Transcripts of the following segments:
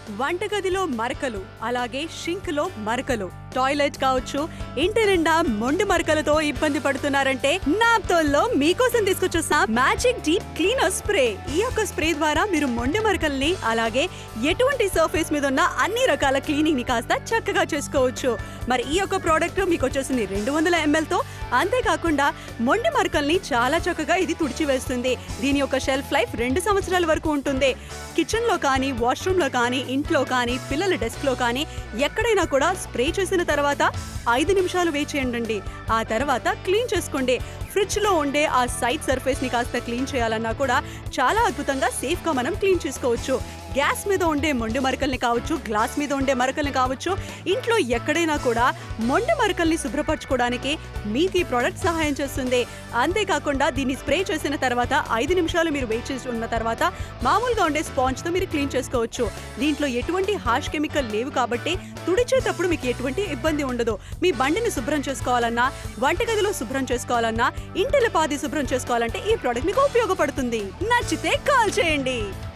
వంటగదిలో మరకలు అలాగే షింక్ లో మరకలు టాయిలెట్ కావచ్చు ఇంటి నిండా మొండి మరకలతో ఇబ్బంది పడుతున్నారంటే నాప్తోల్లో మీకోసం తీసుకొచ్చేసిన మ్యాజిక్ డీప్ క్లీనర్ స్ప్రే ఈ యొక్క స్ప్రే ద్వారా మీరు మొండి మరకల్ని అలాగే ఎటువంటి సర్ఫేస్ మీద ఉన్న అన్ని రకాల క్లీనింగ్ ని కాస్త చక్కగా చేసుకోవచ్చు మరి ఈ యొక్క ప్రోడక్ట్ మీకు వచ్చేసింది రెండు వందల ఎంఎల్ తో అంతేకాకుండా మొండి మరకల్ని చాలా చక్కగా ఇది తుడిచివేస్తుంది దీని యొక్క షెల్ఫ్ లైఫ్ రెండు సంవత్సరాల వరకు ఉంటుంది కిచెన్ లో కానీ వాష్రూమ్ లో కానీ ఇంట్లో కానీ పిల్లల డెస్క్ లో కానీ ఎక్కడైనా కూడా స్ప్రే చేసిన తర్వాత ఐదు నిమిషాలు వేచి చేయండి ఆ తర్వాత క్లీన్ చేసుకోండి ఫ్రిడ్జ్ లో ఉండే ఆ సైడ్ సర్ఫేస్ ని కాస్త క్లీన్ చేయాలన్నా కూడా చాలా అద్భుతంగా సేఫ్ గా మనం క్లీన్ చేసుకోవచ్చు గ్యాస్ మీద ఉండే మొండి మరకల్ని కావచ్చు గ్లాస్ మీద ఉండే మరకల్ని కావచ్చు ఇంట్లో ఎక్కడైనా కూడా మొండి మరకల్ని శుభ్రపరచుకోవడానికి మీకు ఈ ప్రోడక్ట్ సహాయం చేస్తుంది అంతేకాకుండా దీన్ని స్ప్రే చేసిన తర్వాత ఐదు నిమిషాలు మీరు వెయిట్ చేసి ఉన్న తర్వాత మామూలుగా ఉండే స్పాంజ్ తో మీరు క్లీన్ చేసుకోవచ్చు దీంట్లో ఎటువంటి హాష్ కెమికల్ లేవు కాబట్టి తుడిచేటప్పుడు మీకు ఎటువంటి ఇబ్బంది ఉండదు మీ బండిని శుభ్రం చేసుకోవాలన్నా వంటగదిలో శుభ్రం చేసుకోవాలన్నా ఇంటిల పాది శుభ్రం చేసుకోవాలంటే ఈ ప్రోడక్ట్ మీకు ఉపయోగపడుతుంది నచ్చితే కాల్ చేయండి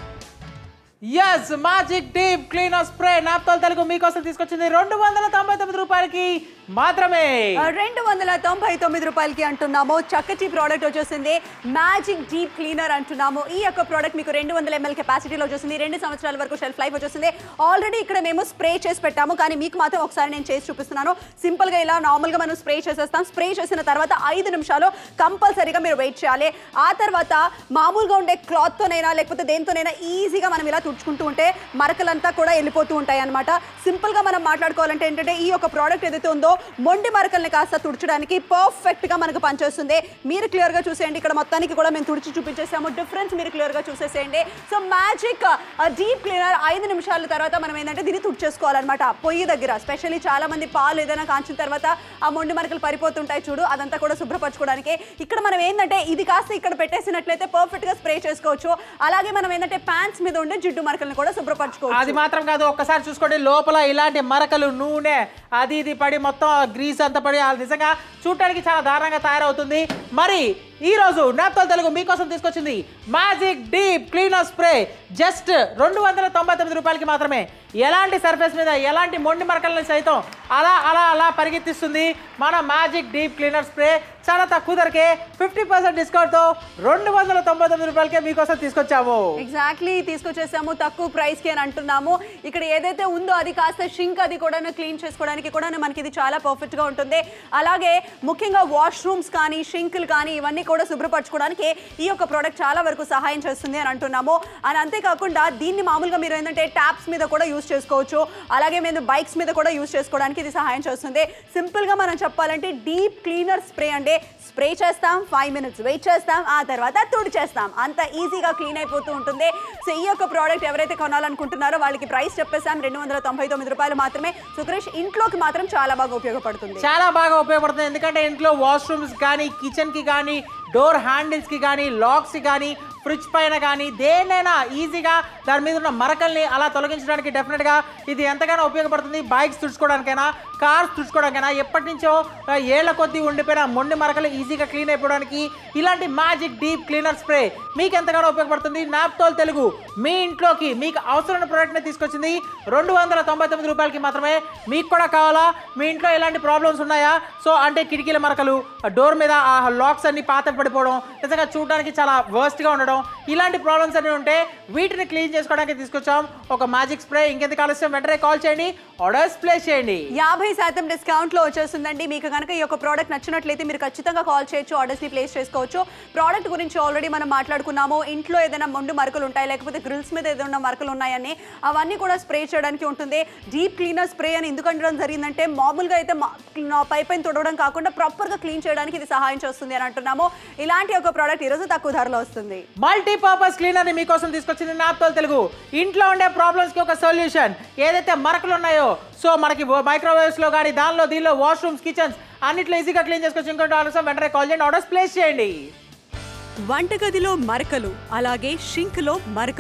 yes magic deep cleaner spray Naaptol Telugu మీకోసం తీసుకొచ్చింది రెండు వందల తొంభై తొమ్మిది రూపాయలకి మాత్రమే రెండు వందల తొంభై తొమ్మిది రూపాయలకి అంటున్నాము చక్కటి ప్రోడక్ట్ వచ్చేసింది మ్యాజిక్ డీప్ క్లీనర్ అంటున్నాము ఈ యొక్క ప్రోడక్ట్ మీకు రెండు వందల ఎంఎల్ కెపాసిటీలో వచ్చేసింది రెండు సంవత్సరాల వరకు షెల్ఫ్ లైఫ్ వచ్చేసింది ఆల్రెడీ ఇక్కడ మేము స్ప్రే చేసి పెట్టాము కానీ మీకు మాత్రం ఒకసారి నేను చేసి చూపిస్తున్నాను సింపుల్ గా ఇలా నార్మల్ గా మనం స్ప్రే చేసేస్తాం స్ప్రే చేసిన తర్వాత ఐదు నిమిషాలు కంపల్సరీగా మీరు వెయిట్ చేయాలి ఆ తర్వాత మామూలుగా ఉండే క్లాత్ తోనైనా లేకపోతే దేనితోనైనా ఈజీగా మనం ఇలా తుడుచుకుంటూ ఉంటే మరకలంతా కూడా వెళ్ళిపోతూ ఉంటాయి అనమాట సింపుల్ గా మనం మాట్లాడుకోవాలంటే ఏంటంటే ఈ యొక్క ప్రోడక్ట్ ఏదైతే ఉందో మొండి మరకల్ని కాస్త తుడచడానికి పర్ఫెక్ట్ గా మనకు పనిచేస్తుంది మీరు క్లియర్ గా చూసేయండి ఇక్కడ మొత్తానికి కూడా మేము తుడిచి చూపించేసాము డిఫరెన్స్ మీరు క్లియర్ గా చూసేసేయండి సో మ్యాజిక్ డీప్ క్లీనర్ ఐదు నిమిషాల తర్వాత మనం ఏంటంటే దీన్ని తుడిచేసుకోవాలన్నమాట పొయ్యి దగ్గర స్పెషల్లీ చాలా మంది పాలు ఏదైనా కాంచిన తర్వాత ఆ మొండి మరకలు పరిపోతుంటాయి చూడు అదంతా కూడా శుభ్రపరచుకోవడానికి ఇక్కడ మనం ఏంటంటే ఇది కాస్త ఇక్కడ పెట్టేసినట్లయితే పర్ఫెక్ట్ గా స్ప్రే చేసుకోవచ్చు అలాగే మనం ఏంటంటే ప్యాంట్స్ మీద ఉండే జిడ్డు మరకల్ని కూడా శుభ్రపరచుకోవచ్చు అది మాత్రం కాదు ఒక్కసారి చూసుకోండి లోపల ఇలాంటి మరకలు నూనె అది ఇది పడి మొత్తం గ్రీస్ అంతా పడి అది నిజంగా చూడటానికి చాలా దారుణంగా తయారవుతుంది మరి ఈ రోజు నాప్తోల్ తెలుగు మీకోసం తీసుకొచ్చింది magic deep cleaner spray just రెండు వందల తొంభై తొమ్మిది రూపాయలకి మాత్రమే ఎలాంటి సర్ఫేస్ మీద ఎలాంటి మొండి మరకల్ని సైతం అలా అలా అలా పరిగెత్తిస్తుంది మన మ్యాజిక్ డీప్ క్లీనర్ స్ప్రే చాలా తక్కువ ధరకే ఫిఫ్టీ పర్సెంట్ డిస్కౌంట్తో రెండు వందల తొంభై తొమ్మిది రూపాయలకే మీకోసం తీసుకొచ్చాము ఎగ్జాక్ట్లీ తీసుకొచ్చేసాము తక్కువ ప్రైస్ కి అని అంటున్నాము ఇక్కడ ఏదైతే ఉందో అది కాస్త షింక్ అది కూడా క్లీన్ చేసుకోవడానికి కూడా మనకి ఇది చాలా పర్ఫెక్ట్ గా ఉంటుంది అలాగే ముఖ్యంగా వాష్రూమ్స్ కానీ షింకులు కానీ ఇవన్నీ కూడా శుభ్రపరచుకోవడానికి ఈ యొక్క ప్రోడక్ట్ చాలా వరకు సహాయం చేస్తుంది అని అంటున్నాము అని అంతేకాకుండా దీన్ని మామూలుగా మీరు ఏంటంటే ట్యాప్స్ మీద కూడా యూస్ చేసుకోవచ్చు అలాగే మేము బైక్స్ మీద కూడా యూస్ చేసుకోవడానికి ఇది సహాయం చేస్తుంది సింపుల్ గా మనం చెప్పాలంటే డీప్ క్లీనర్ స్ప్రే అంటే స్ప్రే చేస్తాం ఫైవ్ మినిట్స్ వెయిట్ చేస్తాం ఆ తర్వాత తుడి చేస్తాం అంత ఈజీగా క్లీన్ అయిపోతూ ఉంటుంది సో ఈ యొక్క ప్రోడక్ట్ ఎవరైతే కొనాలనుకుంటున్నారో వాళ్ళకి ప్రైస్ చెప్పేసాం రెండు వందల తొంభై తొమ్మిది రూపాయలు మాత్రమే సుక్రేష్ ఇంట్లోకి మాత్రం చాలా బాగా ఉపయోగపడుతుంది చాలా బాగా ఉపయోగపడుతుంది ఎందుకంటే ఇంట్లో వాష్రూమ్స్ కానీ కిచెన్కి కానీ డోర్ హ్యాండిల్స్కి కానీ లాక్స్కి కానీ ఫ్రిడ్జ్ పైన కానీ దేన్నైనా ఈజీగా దాని మీద ఉన్న మరకల్ని అలా తొలగించడానికి డెఫినెట్గా ఇది ఎంతగానో ఉపయోగపడుతుంది బైక్స్ తుడుచుకోవడానికైనా కార్స్ తుడుచుకోవడానికైనా ఎప్పటి నుంచో ఆ, ఏళ్ల కొద్దీ ఉండిపోయిన మొండి మరకలు ఈజీగా క్లీన్ అయిపోవడానికి ఇలాంటి మ్యాజిక్ డీప్ క్లీనర్ స్ప్రే మీకు ఎంతగానో ఉపయోగపడుతుంది నాప్తోల్ తెలుగు మీ ఇంట్లోకి మీకు అవసరమైన ప్రోడక్ట్ని తీసుకొచ్చింది రెండు వందల తొంభై తొమ్మిది రూపాయలకి మాత్రమే మీకు కూడా కావాలా మీ ఇంట్లో ఎలాంటి ప్రాబ్లమ్స్ ఉన్నాయా సో అంటే కిటికీల మరకలు డోర్ మీద ఆ లాక్స్ అన్ని పాత పడిపోవడం నిజంగా చూడడానికి చాలా వర్స్ట్గా ఉండడం ఇలాంటి ప్రాబ్లమ్స్ అన్ని ఉంటే వీటిని క్లీన్ చేసుకోవడానికి తీసుకొచ్చాం ఒక మ్యాజిక్ స్ప్రే ఇంకెందుకు ఆలస్యం వెంటనే కాల్ చేయండి ఆర్డర్స్ ప్లేస్ చేయండి యాభై శాతం డిస్కౌంట్ లో వచ్చేస్తుందండి మీకు కనుక ఈ యొక్క ప్రోడక్ట్ నచ్చినట్లయితే మీరు ఖచ్చితంగా కాల్ చేయొచ్చు ఆర్డర్స్ ని ప్లేస్ చేసుకోవచ్చు ప్రోడక్ట్ గురించి ఆల్రెడీ మనం మాట్లాడుకున్నాము ఇంట్లో ఏదైనా మొండు మరకలు ఉంటాయి లేకపోతే గ్రిల్స్ మీద ఏదైనా మరకలు ఉన్నాయని అవన్నీ కూడా స్ప్రే చేయడానికి ఉంటుంది డీప్ క్లీనర్ స్ప్రే అని ఎందుకు అనడం జరిగిందంటే మామూలుగా అయితే మా- నా పై పైన తుడవడం కాకుండా ప్రాపర్ గా క్లీన్ చేయడానికి ఇది సహాయం చేస్తుంది అని అంటున్నాము ఇలాంటి ఒక ప్రోడక్ట్ ఈరోజు తక్కువ ధరలో వస్తుంది మల్టీపర్పస్ క్లీనర్ ని మీకోసం తీసుకొచ్చింది నాప్తోల్ తెలుగు ఇంట్లో ఉండే ప్రాబ్లమ్స్ కి ఒక సొల్యూషన్ ఏదైతే మరకలు ఉన్నాయో సో మనకి మైక్రోవేవ్స్ లో కానీ దానిలో దీనిలో వాష్రూమ్స్ కిచెన్స్ అన్నిట్లో ఈజీగా క్లీన్ చేసుకోవచ్చు ఇంకోటి ఆలస్యం వెంటనే కాల్ చేయండి ఆర్డర్స్ ప్లేస్ చేయండి వంటగదిలో మరకలు అలాగే షింక్ లో మరకలు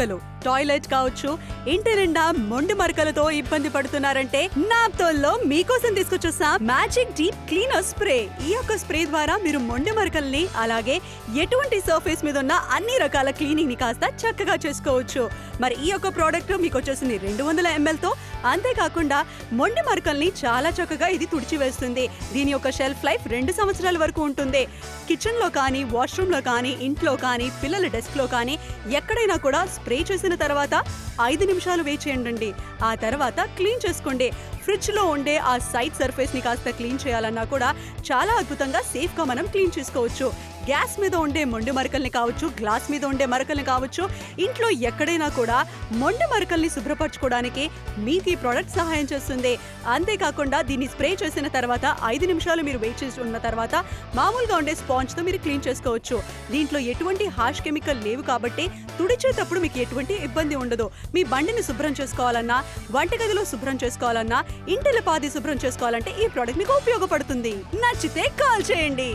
టాయిలెట్ కావచ్చు ఇంటి నిండా మొండి మరకలతో ఇబ్బంది పడుతున్నారంటే నాప్తోల్లో మీకోసం తీసుకొచ్చేసా మ్యాజిక్ డీప్ క్లీనర్ స్ప్రే ఈ యొక్క స్ప్రే ద్వారా మీరు మొండి మరకల్ని అలాగే ఎటువంటి సర్ఫేస్ మీద ఉన్న అన్ని రకాల క్లీనింగ్ ని కాస్త చక్కగా చేసుకోవచ్చు మరి ఈ యొక్క ప్రోడక్ట్ మీకు వచ్చేసింది రెండు వందల ఎంఎల్ తో అంతేకాకుండా మొండి మరకల్ని చాలా చక్కగా ఇది తుడిచివేస్తుంది దీని యొక్క షెల్ఫ్ లైఫ్ రెండు సంవత్సరాల వరకు ఉంటుంది కిచెన్ లో కానీ వాష్రూమ్ లో కానీ ఇంట్లో కానీ పిల్లల డెస్క్ లో కానీ ఎక్కడైనా కూడా స్ప్రే చేసిన తర్వాత ఐదు నిమిషాలు వేచి చేయండి ఆ తర్వాత క్లీన్ చేసుకోండి ఫ్రిడ్జ్ లో ఉండే ఆ సైడ్ సర్ఫేస్ ని కాస్త క్లీన్ చేయాలన్నా కూడా చాలా అద్భుతంగా సేఫ్ గా మనం క్లీన్ చేసుకోవచ్చు గ్యాస్ మీద ఉండే మొండి మరకల్ని కావచ్చు గ్లాస్ మీద ఉండే మరకల్ని కావచ్చు ఇంట్లో ఎక్కడైనా కూడా మొండి మరకల్ని శుభ్రపరచుకోవడానికి మీకు ఈ ప్రోడక్ట్ సహాయం చేస్తుంది అంతేకాకుండా దీన్ని స్ప్రే చేసిన తర్వాత ఐదు నిమిషాలు మీరు వెయిట్ చేసి ఉన్న తర్వాత మామూలుగా ఉండే స్పాంజ్ తో మీరు క్లీన్ చేసుకోవచ్చు దీంట్లో ఎటువంటి హాష్ కెమికల్ లేవు కాబట్టి తుడిచేటప్పుడు మీకు ఎటువంటి ఇబ్బంది ఉండదు మీ బండిని శుభ్రం చేసుకోవాలన్నా వంటగదిలో శుభ్రం చేసుకోవాలన్నా ఇంటిల పాది శుభ్రం చేసుకోవాలంటే ఈ ప్రోడక్ట్ మీకు ఉపయోగపడుతుంది నచ్చితే కాల్ చేయండి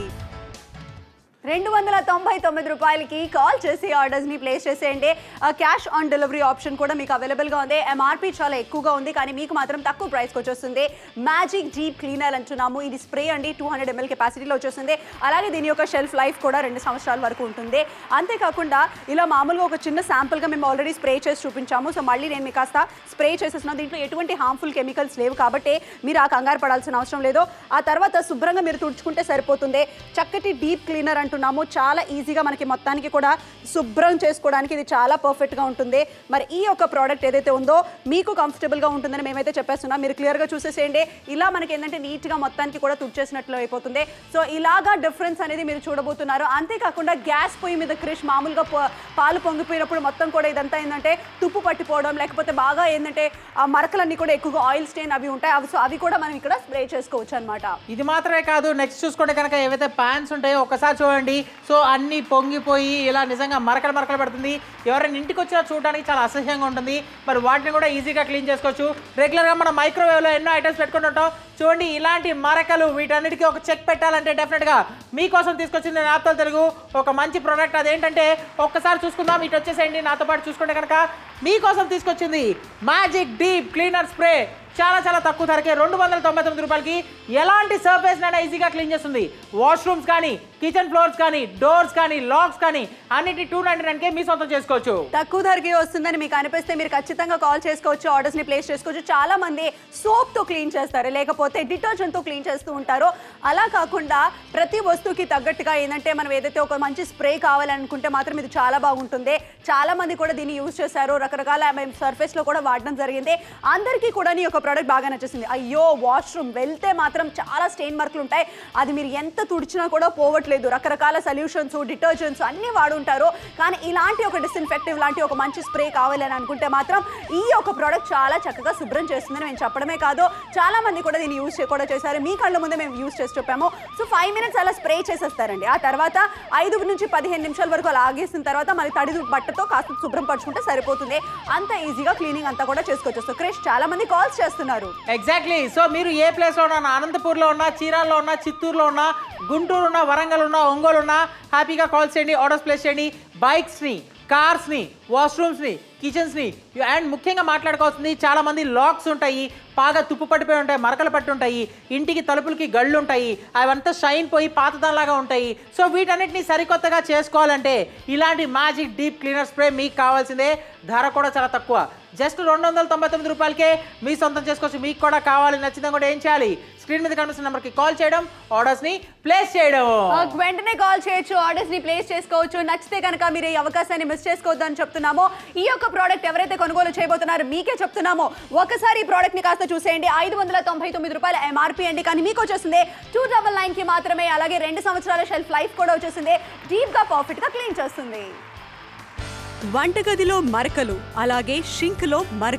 రెండు వందల తొంభై తొమ్మిది రూపాయలకి కాల్ చేసి ఆర్డర్స్ని ప్లేస్ చేసేయండి క్యాష్ ఆన్ డెలివరీ ఆప్షన్ కూడా మీకు అవైలబుల్గా ఉంది ఎంఆర్పి చాలా ఎక్కువగా ఉంది కానీ మీకు మాత్రం తక్కువ ప్రైస్కి వచ్చేస్తుంది మ్యాజిక్ డీప్ క్లీనర్ అంటున్నాము ఇది స్ప్రే అండి టూ హండ్రెడ్ ఎంఎల్ కెపాసిటీలో వచ్చేస్తుంది అలాగే దీని యొక్క షెల్ఫ్ లైఫ్ కూడా రెండు సంవత్సరాల వరకు ఉంటుంది అంతేకాకుండా ఇలా మామూలుగా ఒక చిన్న శాంపుల్గా మేము ఆల్రెడీ స్ప్రే చేసి చూపించాము సో మళ్ళీ నేను మీకు కాస్త స్ప్రే చేసేస్తున్నాను దీంట్లో ఎటువంటి హార్మ్ఫుల్ కెమికల్స్ లేవు కాబట్టి మీరు ఆ కంగారు పడాల్సిన అవసరం లేదు ఆ తర్వాత శుభ్రంగా మీరు తుడుచుకుంటే సరిపోతుంది చక్కటి డీప్ క్లీనర్ అంటున్నాము చాలా ఈజీగా మనకి మొత్తానికి కూడా శుభ్రం చేసుకోవడానికి ఇది చాలా పర్ఫెక్ట్గా ఉంటుంది మరి ఈ యొక్క ప్రోడక్ట్ ఏదైతే ఉందో మీకు కంఫర్టబుల్గా ఉంటుందని మేమైతే చెప్పేస్తున్నాం మీరు క్లియర్గా చూసేసేయండి ఇలా మనకి ఏంటంటే నీట్గా మొత్తానికి కూడా తుడిచేసినట్లు అయిపోతుంది సో ఇలాగా డిఫరెన్స్ అనేది మీరు చూడబోతున్నారు అంతేకాకుండా గ్యాస్ పొయ్యి మీద క్రిష్ మామూలుగా ప- పాలు పొంగిపోయినప్పుడు మొత్తం కూడా ఇదంతా ఏంటంటే తుప్పు పట్టిపోవడం లేకపోతే బాగా ఏంటంటే ఆ మరకలన్నీ కూడా ఎక్కువగా ఆయిల్ స్టెయిన్ అవి ఉంటాయి అవి సో అవి కూడా మనం ఇక్కడ స్ప్రే చేసుకోవచ్చు అనమాట ఇది మాత్రమే కాదు నెక్స్ట్ చూసుకుంటే కనుక ఏవైతే ప్యాన్స్ ఉంటాయో ఒకసారి చూడండి సో అన్ని పొంగిపోయి ఇలా నిజంగా మరకలు మరకలు పడుతుంది ఎవరైనా ఇంటికి వచ్చినా చూడడానికి చాలా అసహ్యంగా ఉంటుంది మరి వాటిని కూడా ఈజీగా క్లీన్ చేసుకోవచ్చు రెగ్యులర్గా మనం మైక్రోవేవ్లో ఎన్నో ఐటమ్స్ పెట్టుకుని ఉంటాం చూడండి ఇలాంటి మరకలు వీటన్నిటికీ ఒక చెక్ పెట్టాలంటే డెఫినెట్గా మీకోసం తీసుకొచ్చింది నాతో తెలుగు ఒక మంచి ప్రోడక్ట్ అదేంటంటే ఒక్కసారి చూసుకుందాం ఇటు వచ్చేసేయండి నాతో పాటు చూసుకుంటే కనుక మీకోసం తీసుకొచ్చింది మ్యాజిక్ డీప్ క్లీనర్ స్ప్రే చాలా చాలా తక్కువ ధరకే రెండు వందల తొంభై తొమ్మిది రూపాయలకి ఎలాంటి సర్ఫేస్ నైనా ఈజీగా క్లీన్ చేస్తుంది వాష్రూమ్స్ కానీ కిచెన్ ఫ్లోర్స్ కానీ డోర్స్ కానీ లాక్స్ కానీ అన్నిటి టూ నైన్టీ నైన్కే మీ సొంతం చేసుకోవచ్చు తక్కువ ధరకి వస్తుందని మీకు అనిపిస్తే మీరు ఖచ్చితంగా కాల్ చేసుకోవచ్చు ఆర్డర్స్ ని ప్లేస్ చేసుకోవచ్చు చాలా మంది సోప్ తో క్లీన్ చేస్తారు లేకపోతే డిటర్జెంట్ తో క్లీన్ చేస్తూ ఉంటారు అలా కాకుండా ప్రతి వస్తువుకి తగ్గట్టుగా ఏంటంటే మనం ఏదైతే ఒక మంచి స్ప్రే కావాలనుకుంటే మాత్రం ఇది చాలా బాగుంటుంది చాలా మంది కూడా దీన్ని యూజ్ చేశారు రకరకాల మేము సర్ఫేస్ లో కూడా వాడడం జరిగింది అందరికీ కూడా ఈ యొక్క ప్రోడక్ట్ బాగా నచ్చేసింది అయ్యో వాష్రూమ్ వెళ్తే మాత్రం చాలా స్టెయిన్ మార్కులు ఉంటాయి అది మీరు ఎంత తుడిచినా కూడా పోవట్లేదు రకరకాల సొల్యూషన్స్ డిటర్జెంట్స్ అన్ని వాడుంటారు కానీ ఇలాంటి ఒక డిస్ఇన్ఫెక్టివ్ లాంటి ఒక మంచి స్ప్రే కావాలి అని అనుకుంటే మాత్రం ఈ యొక్క ప్రోడక్ట్ చాలా చక్కగా శుభ్రం చేస్తుందని మేము చెప్పడమే కాదు చాలా మంది కూడా దీన్ని యూజ్ కూడా చేశారు మీ కళ్ళ ముందే మేము యూజ్ చేసి చెప్పాము సో ఫైవ్ మినిట్స్ అలా స్ప్రే చేసేస్తారండి ఆ తర్వాత ఐదు నుంచి పదిహేను నిమిషాల వరకు అలా ఆగేసిన తర్వాత మళ్ళీ తడి బట్టతో కాస్త శుభ్రం పరుచుకుంటే సరిపోతుంది అంత ఈజీగా క్లీనింగ్ అంతా కూడా చేసుకోవచ్చు సో క్రిష్ చాలా మంది కాల్స్ చేస్తున్నారు ఎగ్జాక్ట్లీ సో మీరు ఏ ప్లేస్లో ఉన్నా అనంతపూర్లో ఉన్నా చీరాల్లో ఉన్నా చిత్తూరులో ఉన్నా గుంటూరు ఉన్నా వరంగల్ ఉన్నా ఒంగోలు ఉన్నా హ్యాపీగా కాల్ చేయండి ఆర్డర్స్ ప్లేస్ చేయండి బైక్స్ని కార్స్ని వాష్రూమ్స్ని కిచెన్స్ని అండ్ ముఖ్యంగా మాట్లాడుకోవాల్సింది చాలా మంది లాక్స్ ఉంటాయి బాగా తుప్పు పట్టిపోయి ఉంటాయి మరకలు పట్టి ఉంటాయి ఇంటికి తలుపులకి గళ్ళు ఉంటాయి అవంతా షైన్ పోయి పాతదానిలాగా ఉంటాయి సో వీటన్నిటిని సరికొత్తగా చేసుకోవాలంటే ఇలాంటి మ్యాజిక్ డీప్ క్లీనర్ స్ప్రే మీకు కావాల్సిందే ధర కూడా చాలా తక్కువ జస్ట్ రెండు వందల తొంభై తొమ్మిది రూపాయలకే మీ సొంతం చేసుకోవచ్చు మీకు కూడా కావాలి నచ్చిందని కూడా ఏం చేయాలి స్క్రీన్ మీద కనిపిస్తున్న నెంబర్కి కాల్ చేయడం ఆర్డర్స్ని ప్లేస్ చేయడం ఆ, వెంటనే కాల్ చేయొచ్చు ఆర్డర్స్ ని ప్లేస్ చేసుకోవచ్చు నచ్చితే కనుక మీరు ఈ అవకాశాన్ని మిస్ చేసుకోవద్దు అని చెప్తున్నాము ఈ యొక్క ప్రోడక్ట్ ఎవరైతే కొనుగోలు చేయబోతున్నారో మీకే చెప్తున్నాము ఒకసారి ఈ ప్రోడక్ట్ ని కాస్త చూసేయండి ఐదు వందల తొంభై తొమ్మిది రూపాయల ఎంఆర్పి అండి కానీ మీకు వచ్చేసింది టూ డబల్ నైన్ కి మాత్రమే అలాగే రెండు సంవత్సరాల షెల్ఫ్ లైఫ్ కూడా వచ్చేసింది డీప్ గా పర్ఫెక్ట్ గా క్లీన్ చేస్తుంది వంటగదిలో మరకలు అలాగే షింక్ లో మరకలు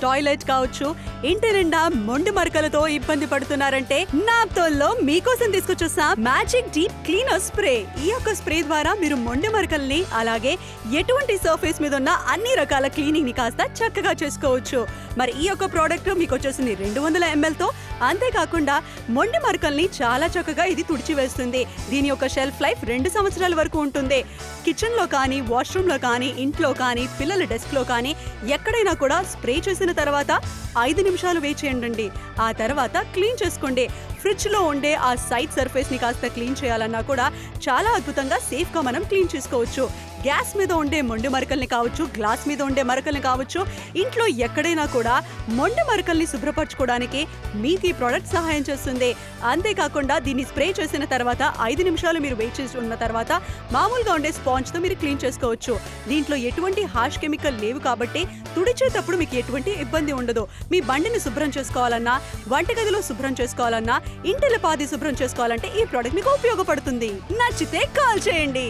టాయిలెట్ కావచ్చు ఇంటి నిండా మొండి మరకలతో ఇబ్బంది పడుతున్నారంటే నాప్తోల్లో మీకోసం తీసుకొచ్చేసా మ్యాజిక్ డీప్ క్లీనర్ స్ప్రే ఈ యొక్క స్ప్రే ద్వారా మీరు మొండి మరకల్ని అలాగే ఎటువంటి సర్ఫేస్ మీద ఉన్న అన్ని రకాల క్లీనింగ్ ని కాస్త చక్కగా చేసుకోవచ్చు మరి ఈ యొక్క ప్రోడక్ట్ మీకు వచ్చేసింది రెండు వందల ఎంఎల్ తో అంతేకాకుండా మొండి మరకల్ని చాలా చక్కగా ఇది తుడిచివేస్తుంది దీని యొక్క షెల్ఫ్ లైఫ్ రెండు సంవత్సరాల వరకు ఉంటుంది కిచెన్ లో కానీ వాష్రూమ్ లో కానీ ఇంట్లో కానీ పిల్లల డెస్క్ లో కానీ ఎక్కడైనా కూడా స్ప్రే చేసిన తర్వాత ఐదు నిమిషాలు వేచి చేయండి ఆ తర్వాత క్లీన్ చేసుకోండి ఫ్రిడ్జ్ లో ఉండే ఆ సైడ్ సర్ఫేస్ ని కాస్త క్లీన్ చేయాలన్నా కూడా చాలా అద్భుతంగా సేఫ్ గా మనం క్లీన్ చేసుకోవచ్చు గ్యాస్ మీద ఉండే మొండి మరకల్ని కావచ్చు గ్లాస్ మీద ఉండే మరకల్ని కావచ్చు ఇంట్లో ఎక్కడైనా కూడా మొండి మరకల్ని శుభ్రపరచుకోవడానికి మీకు ఈ ప్రోడక్ట్ సహాయం చేస్తుంది అంతేకాకుండా దీన్ని స్ప్రే చేసిన తర్వాత ఐదు నిమిషాలు మీరు వెయిట్ చేసి ఉన్న తర్వాత మామూలుగా ఉండే స్పాంజ్ తో మీరు క్లీన్ చేసుకోవచ్చు దీంట్లో ఎటువంటి హాష్ కెమికల్ లేవు కాబట్టి తుడిచేటప్పుడు మీకు ఎటువంటి ఇబ్బంది ఉండదు మీ బండిని శుభ్రం చేసుకోవాలన్నా వంటగదిలో శుభ్రం చేసుకోవాలన్నా ఇంటిల పాది శుభ్రం చేసుకోవాలంటే ఈ ప్రోడక్ట్ మీకు ఉపయోగపడుతుంది నచ్చితే కాల్ చేయండి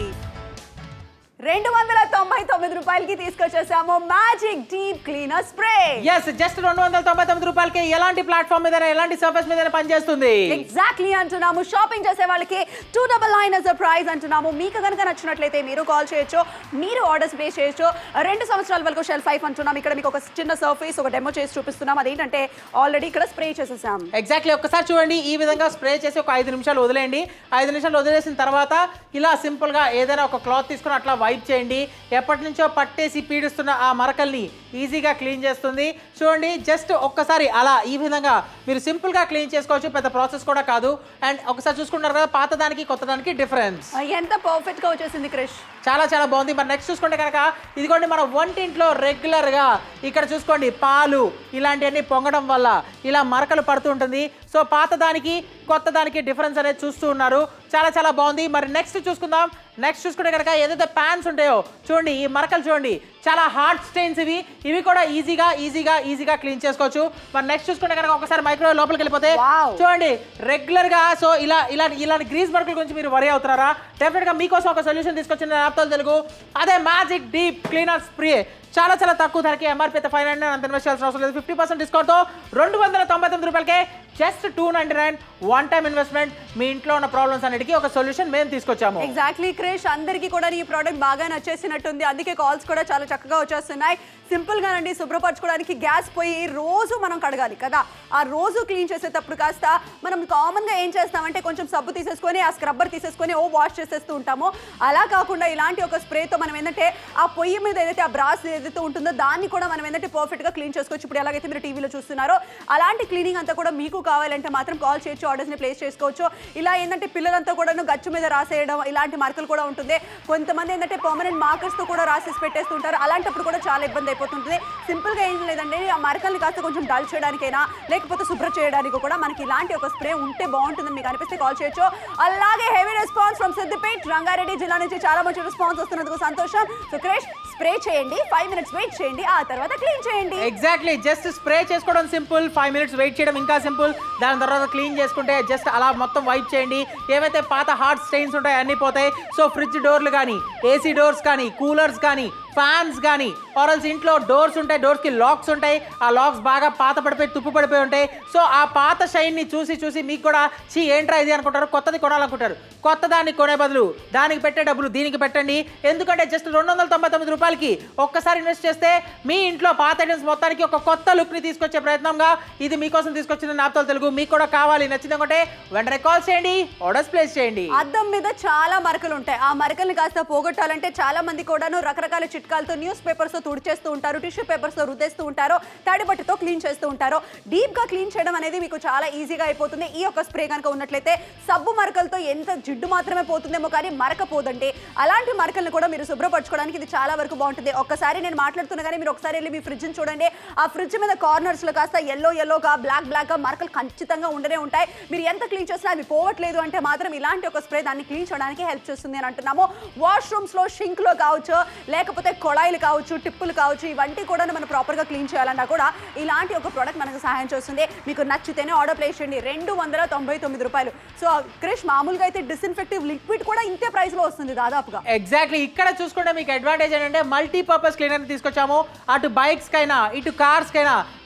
రెండు వందల తొంభై తొమ్మిది రూపాయలకి తీసుకొచ్చేసాము magic deep cleaner spray yes just రెండు వందల తొంభై తొమ్మిది రూపాయలకి ఎలాంటి ప్లాట్ఫామ్ మీద ఎలాంటి సర్ఫేస్ మీద పనిచేస్తుంది ఎగ్జాక్ట్లీ అంటున్నాము షాపింగ్ చేసే వాళ్ళకి two double nine is price అంటున్నాము మీకు కనుక నచ్చినట్లయితే మీరు కాల్ చేయొచ్చు మీరు ఆర్డర్స్ ప్లేస్ చేయొచ్చు రెండు సంవత్సరాల వరకు షెల్ఫ్ లైఫ్ అంటున్నాం ఇక్కడ మీకు ఒక చిన్న సర్ఫేస్ ఒక డెమో చేసి చూపిస్తున్నాం అదేంటంటే ఆల్రెడీ ఇక్కడ స్ప్రే చేసేసాం ఎగ్జాక్ట్లీ ఒక్కసారి చూడండి ఈ విధంగా స్ప్రే చేసి ఒక ఐదు నిమిషాలు వదిలేయండి ఐదు నిమిషాలు వదిలేసిన తర్వాత ఇలా సింపుల్గా ఏదైనా ఒక క్లాత్ తీసుకుని అట్లా వైప్ చేయండి ఎప్పటి నుంచో పట్టేసి పీడిస్తున్న ఆ మరకల్ని ఈజీగా క్లీన్ చేస్తుంది చూడండి జస్ట్ ఒక్కసారి అలా ఈ విధంగా మీరు సింపుల్గా క్లీన్ చేసుకోవచ్చు పెద్ద ప్రాసెస్ కూడా కాదు అండ్ ఒకసారి చూసుకుంటారు కదా పాత దానికి కొత్త దానికి డిఫరెన్స్ ఎంత పర్ఫెక్ట్ గా వచ్చేసింది క్రిష్ చాలా చాలా బాగుంది మరి నెక్స్ట్ చూసుకుంటే కనుక ఇదిగోండి మన వంటింట్లో రెగ్యులర్గా ఇక్కడ చూసుకోండి పాలు ఇలాంటివన్నీ పొంగడం వల్ల ఇలా మరకలు పడుతూ ఉంటుంది సో పాత దానికి కొత్త దానికి డిఫరెన్స్ అనేది చూస్తూ ఉన్నారు చాలా చాలా బాగుంది మరి నెక్స్ట్ చూసుకుందాం నెక్స్ట్ చూసుకుంటే కనుక ఏదైతే ప్యాన్స్ ఉంటాయో చూడండి ఈ మరకలు చూడండి చాలా హార్డ్ స్టెయిన్స్ ఇవి ఇవి కూడా ఈజీగా ఈజీగా ఈజీగా క్లీన్ చేసుకోవచ్చు మరి నెక్స్ట్ చూసుకుంటే కనుక ఒకసారి మైక్రోవేవ్ లోపలికి వెళ్ళిపోతే Wow. చూడండి రెగ్యులర్ గా సో ఇలా ఇలా ఇలాంటి గ్రీస్ మరకల గురించి మీరు వరి అవుతున్నారా డెఫినెట్ గా మీకోసం ఒక సొల్యూషన్ తీసుకొచ్చిన యాప్తో తెలుగు అదే మ్యాజిక్ డీప్ క్లీనర్ స్ప్రే చాలా చాలా తక్కువ ధరకి ఎంఆర్పీ అయితే ఫైవ్ నైన్ అంత ఇన్వెస్ట్ చేయాల్సిన అవసరం లేదు ఫిఫ్టీ పర్సెంట్ డిస్కౌంట్తో రెండు వందల తొంభై తొమ్మిది రూపాయలకే just two ninety nine one time investment మీ ఇంట్లో ఉన్న ప్రాబ్లమ్స్ అన్నిటికీ ఒక సొల్యూషన్ మేము తీసుకొచ్చాము ఎగ్జాక్ట్లీ క్రిష్ అందరికీ కూడా ఈ ప్రోడక్ట్ బాగా నచ్చేసినట్టుంది అందుకే కాల్స్ కూడా చాలా చక్కగా వచ్చేస్తున్నాయి సింపుల్ గానండి శుభ్రపరచుకోవడానికి గ్యాస్ పోయి రోజు మనం కడగాలి కదా ఆ రోజు క్లీన్ చేసేటప్పుడు కాస్త మనం కామన్ గా ఏం చేస్తామంటే కొంచెం సబ్బు తీసేసుకొని ఆ స్క్రబ్బర్ తీసేసుకొని ఓ వాష్ చేసేస్తూ ఉంటాము అలా కాకుండా ఇలాంటి ఒక స్ప్రేతో మనం ఏంటంటే ఆ పొయ్యి మీద ఏదైతే ఆ బ్రాస్ ఏదైతే ఉంటుందో దాన్ని కూడా మనం ఏంటంటే పర్ఫెక్ట్ గా క్లీన్ చేసుకోవచ్చు ఇప్పుడు ఎలాగైతే మీరు టీవీలో చూస్తున్నారో అలాంటి క్లీనింగ్ అంతా కూడా మీకు కావాలంటే మాత్రం కాల్ చేయొచ్చు ఆర్డర్స్ ని ప్లేస్ చేసుకోవచ్చు ఇలా ఏంటంటే పిల్లలంతా కూడా గచ్చు మీద రాసేయడం ఇలాంటి మార్కులు కూడా ఉంటుంది కొంతమంది ఏంటంటే పర్మనెంట్ మార్కర్స్ తో కూడా రాసేసి పెట్టేస్తుంటారు అలాంటప్పుడు కూడా చాలా ఇబ్బంది అయిపోతుంటుంది సింపుల్ గా ఏం లేదండి ఆ మరకల్ని కాస్త కొంచెం డల్ చేయడానికైనా లేకపోతే శుభ్ర చేయడానికి కూడా మనకి ఇలాంటి ఒక స్ప్రే ఉంటే బాగుంటుందని మీకు అనిపిస్తే కాల్ చేయొచ్చు అలాగే heavy response from Siddipet Rangareddy జిల్లా నుంచి చాలా మంచి రెస్పాన్స్ వస్తున్నందుకు సంతోషం సో క్రేష్ స్ప్రే చేయండి ఫైవ్ మినిట్స్ వెయిట్ చేయండి ఆ తర్వాత క్లీన్ చేయండి ఎగ్జాక్ట్లీ జస్ట్ స్ప్రే చేసుకోవడం సింపుల్ ఫైవ్ మినిట్స్ వెయిట్ చేయడం ఇంకా సింపుల్ దాని తర్వాత క్లీన్ చేసుకుంటే జస్ట్ అలా మొత్తం వైప్ చేయండి ఏవైతే పాత హార్ట్ స్టెయిన్స్ ఉంటాయో అన్నీ పోతాయి సో ఫ్రిడ్జ్ డోర్లు కానీ ఏసీ డోర్స్ కానీ కూలర్స్ కానీ ఫ్యాన్స్ కానీ ఆరల్స్ ఇంట్లో డోర్స్ ఉంటాయి డోర్స్కి లాక్స్ ఉంటాయి ఆ లాక్స్ బాగా పాత పడిపోయి తుప్పు పడిపోయి ఉంటాయి సో ఆ పాత షైన్ని చూసి చూసి మీకు కూడా చీ ఏంట్రా ఇది అనుకుంటారు కొత్తది కొనాలనుకుంటారు కొత్త దాన్ని కొనే బదులు దానికి పెట్టే డబ్బులు దీనికి పెట్టండి ఎందుకంటే జస్ట్ రెండు వందల తొంభై తొమ్మిది రూపాయలకి ఒక్కసారి ఇన్వెస్ట్ చేస్తే మీ ఇంట్లో పాత ఐటమ్స్ మొత్తానికి ఒక కొత్త లుక్ని తీసుకొచ్చే ప్రయత్నంగా ఇది మీకోసం తీసుకొచ్చిన నాప్తోలు తెలుగు మీకు కూడా కావాలి నచ్చింది అనుకుంటే వెంటనే కాల్ చేయండి ఆర్డర్స్ ప్లేస్ చేయండి అద్దం మీద చాలా మరకలు ఉంటాయి ఆ మరకల్ని కాస్త పోగొట్టాలంటే చాలా మంది కూడాను రకరకాల చిట్కాలతో న్యూస్ పేపర్స్ తో తుడిచేస్తూ ఉంటారు టిష్యూ పేపర్స్ తో రుద్దేస్తూ ఉంటారు తడి బట్టతో క్లీన్ చేస్తూ ఉంటారు డీప్ గా క్లీన్ చేయడం అనేది మీకు చాలా ఈజీగా అయిపోతుంది ఈ యొక్క స్ప్రే కనుక ఉన్నట్లయితే సబ్బు మరకలతో ఎంత జిడ్డు మాత్రమే పోతుందేమో కానీ మరక పోదండి అలాంటి మరకల్ని కూడా మీరు శుభ్రపరచుకోవడానికి ఇది చాలా వరకు బాగుంటుంది ఒక్కసారి నేను మాట్లాడుతున్నా కానీ మీరు ఒకసారి వెళ్ళి మీ ఫ్రిడ్జ్ చూడండి ఆ ఫ్రిడ్జ్ మీద కార్నర్స్ లో కాస్త ఎల్లో ఎల్లోగా బ్లాక్ బ్లాక్ గా మరకలు ఖచ్చితంగా ఉండనే ఉంటాయి మీరు ఎంత క్లీన్ చేసినా అవి పోవట్లేదు అంటే మాత్రం ఇలాంటి ఒక స్ప్రే దాన్ని క్లీన్ చేయడానికి హెల్ప్ చేస్తుంది అని అంటున్నాము వాష్రూమ్స్ లో షింక్ లో కావచ్చు లేకపోతే కొళాయిలు కావచ్చు టిప్పులు కావచ్చు ఇవన్నీ కూడా మనం ప్రాపర్ గా క్లీన్ చేయాలన్నా కూడా ఇలాంటి ఒక ప్రోడక్ట్ మనకు సహాయం చేస్తుంది మీకు నచ్చితేనే ఆర్డర్ ప్లేస్ చేయండి రెండు వందల తొంభై తొమ్మిది రూపాయలు సో క్రిష్ మామూలుగా అయితే డిస్ఇన్ఫెక్టివ్ లిక్విడ్ కూడా ఇంతే ప్రైస్ లో వస్తుంది దాదాపుగా ఎగ్జాక్ట్లీ ఇక్కడ చూసుకుంటే మీకు అడ్వాంటేజ్ ఏంటంటే మల్టీపర్పస్ క్లీనర్ తీసుకొచ్చాము అటు బైక్స్ కైనా ఇటు కార్స్ కైనా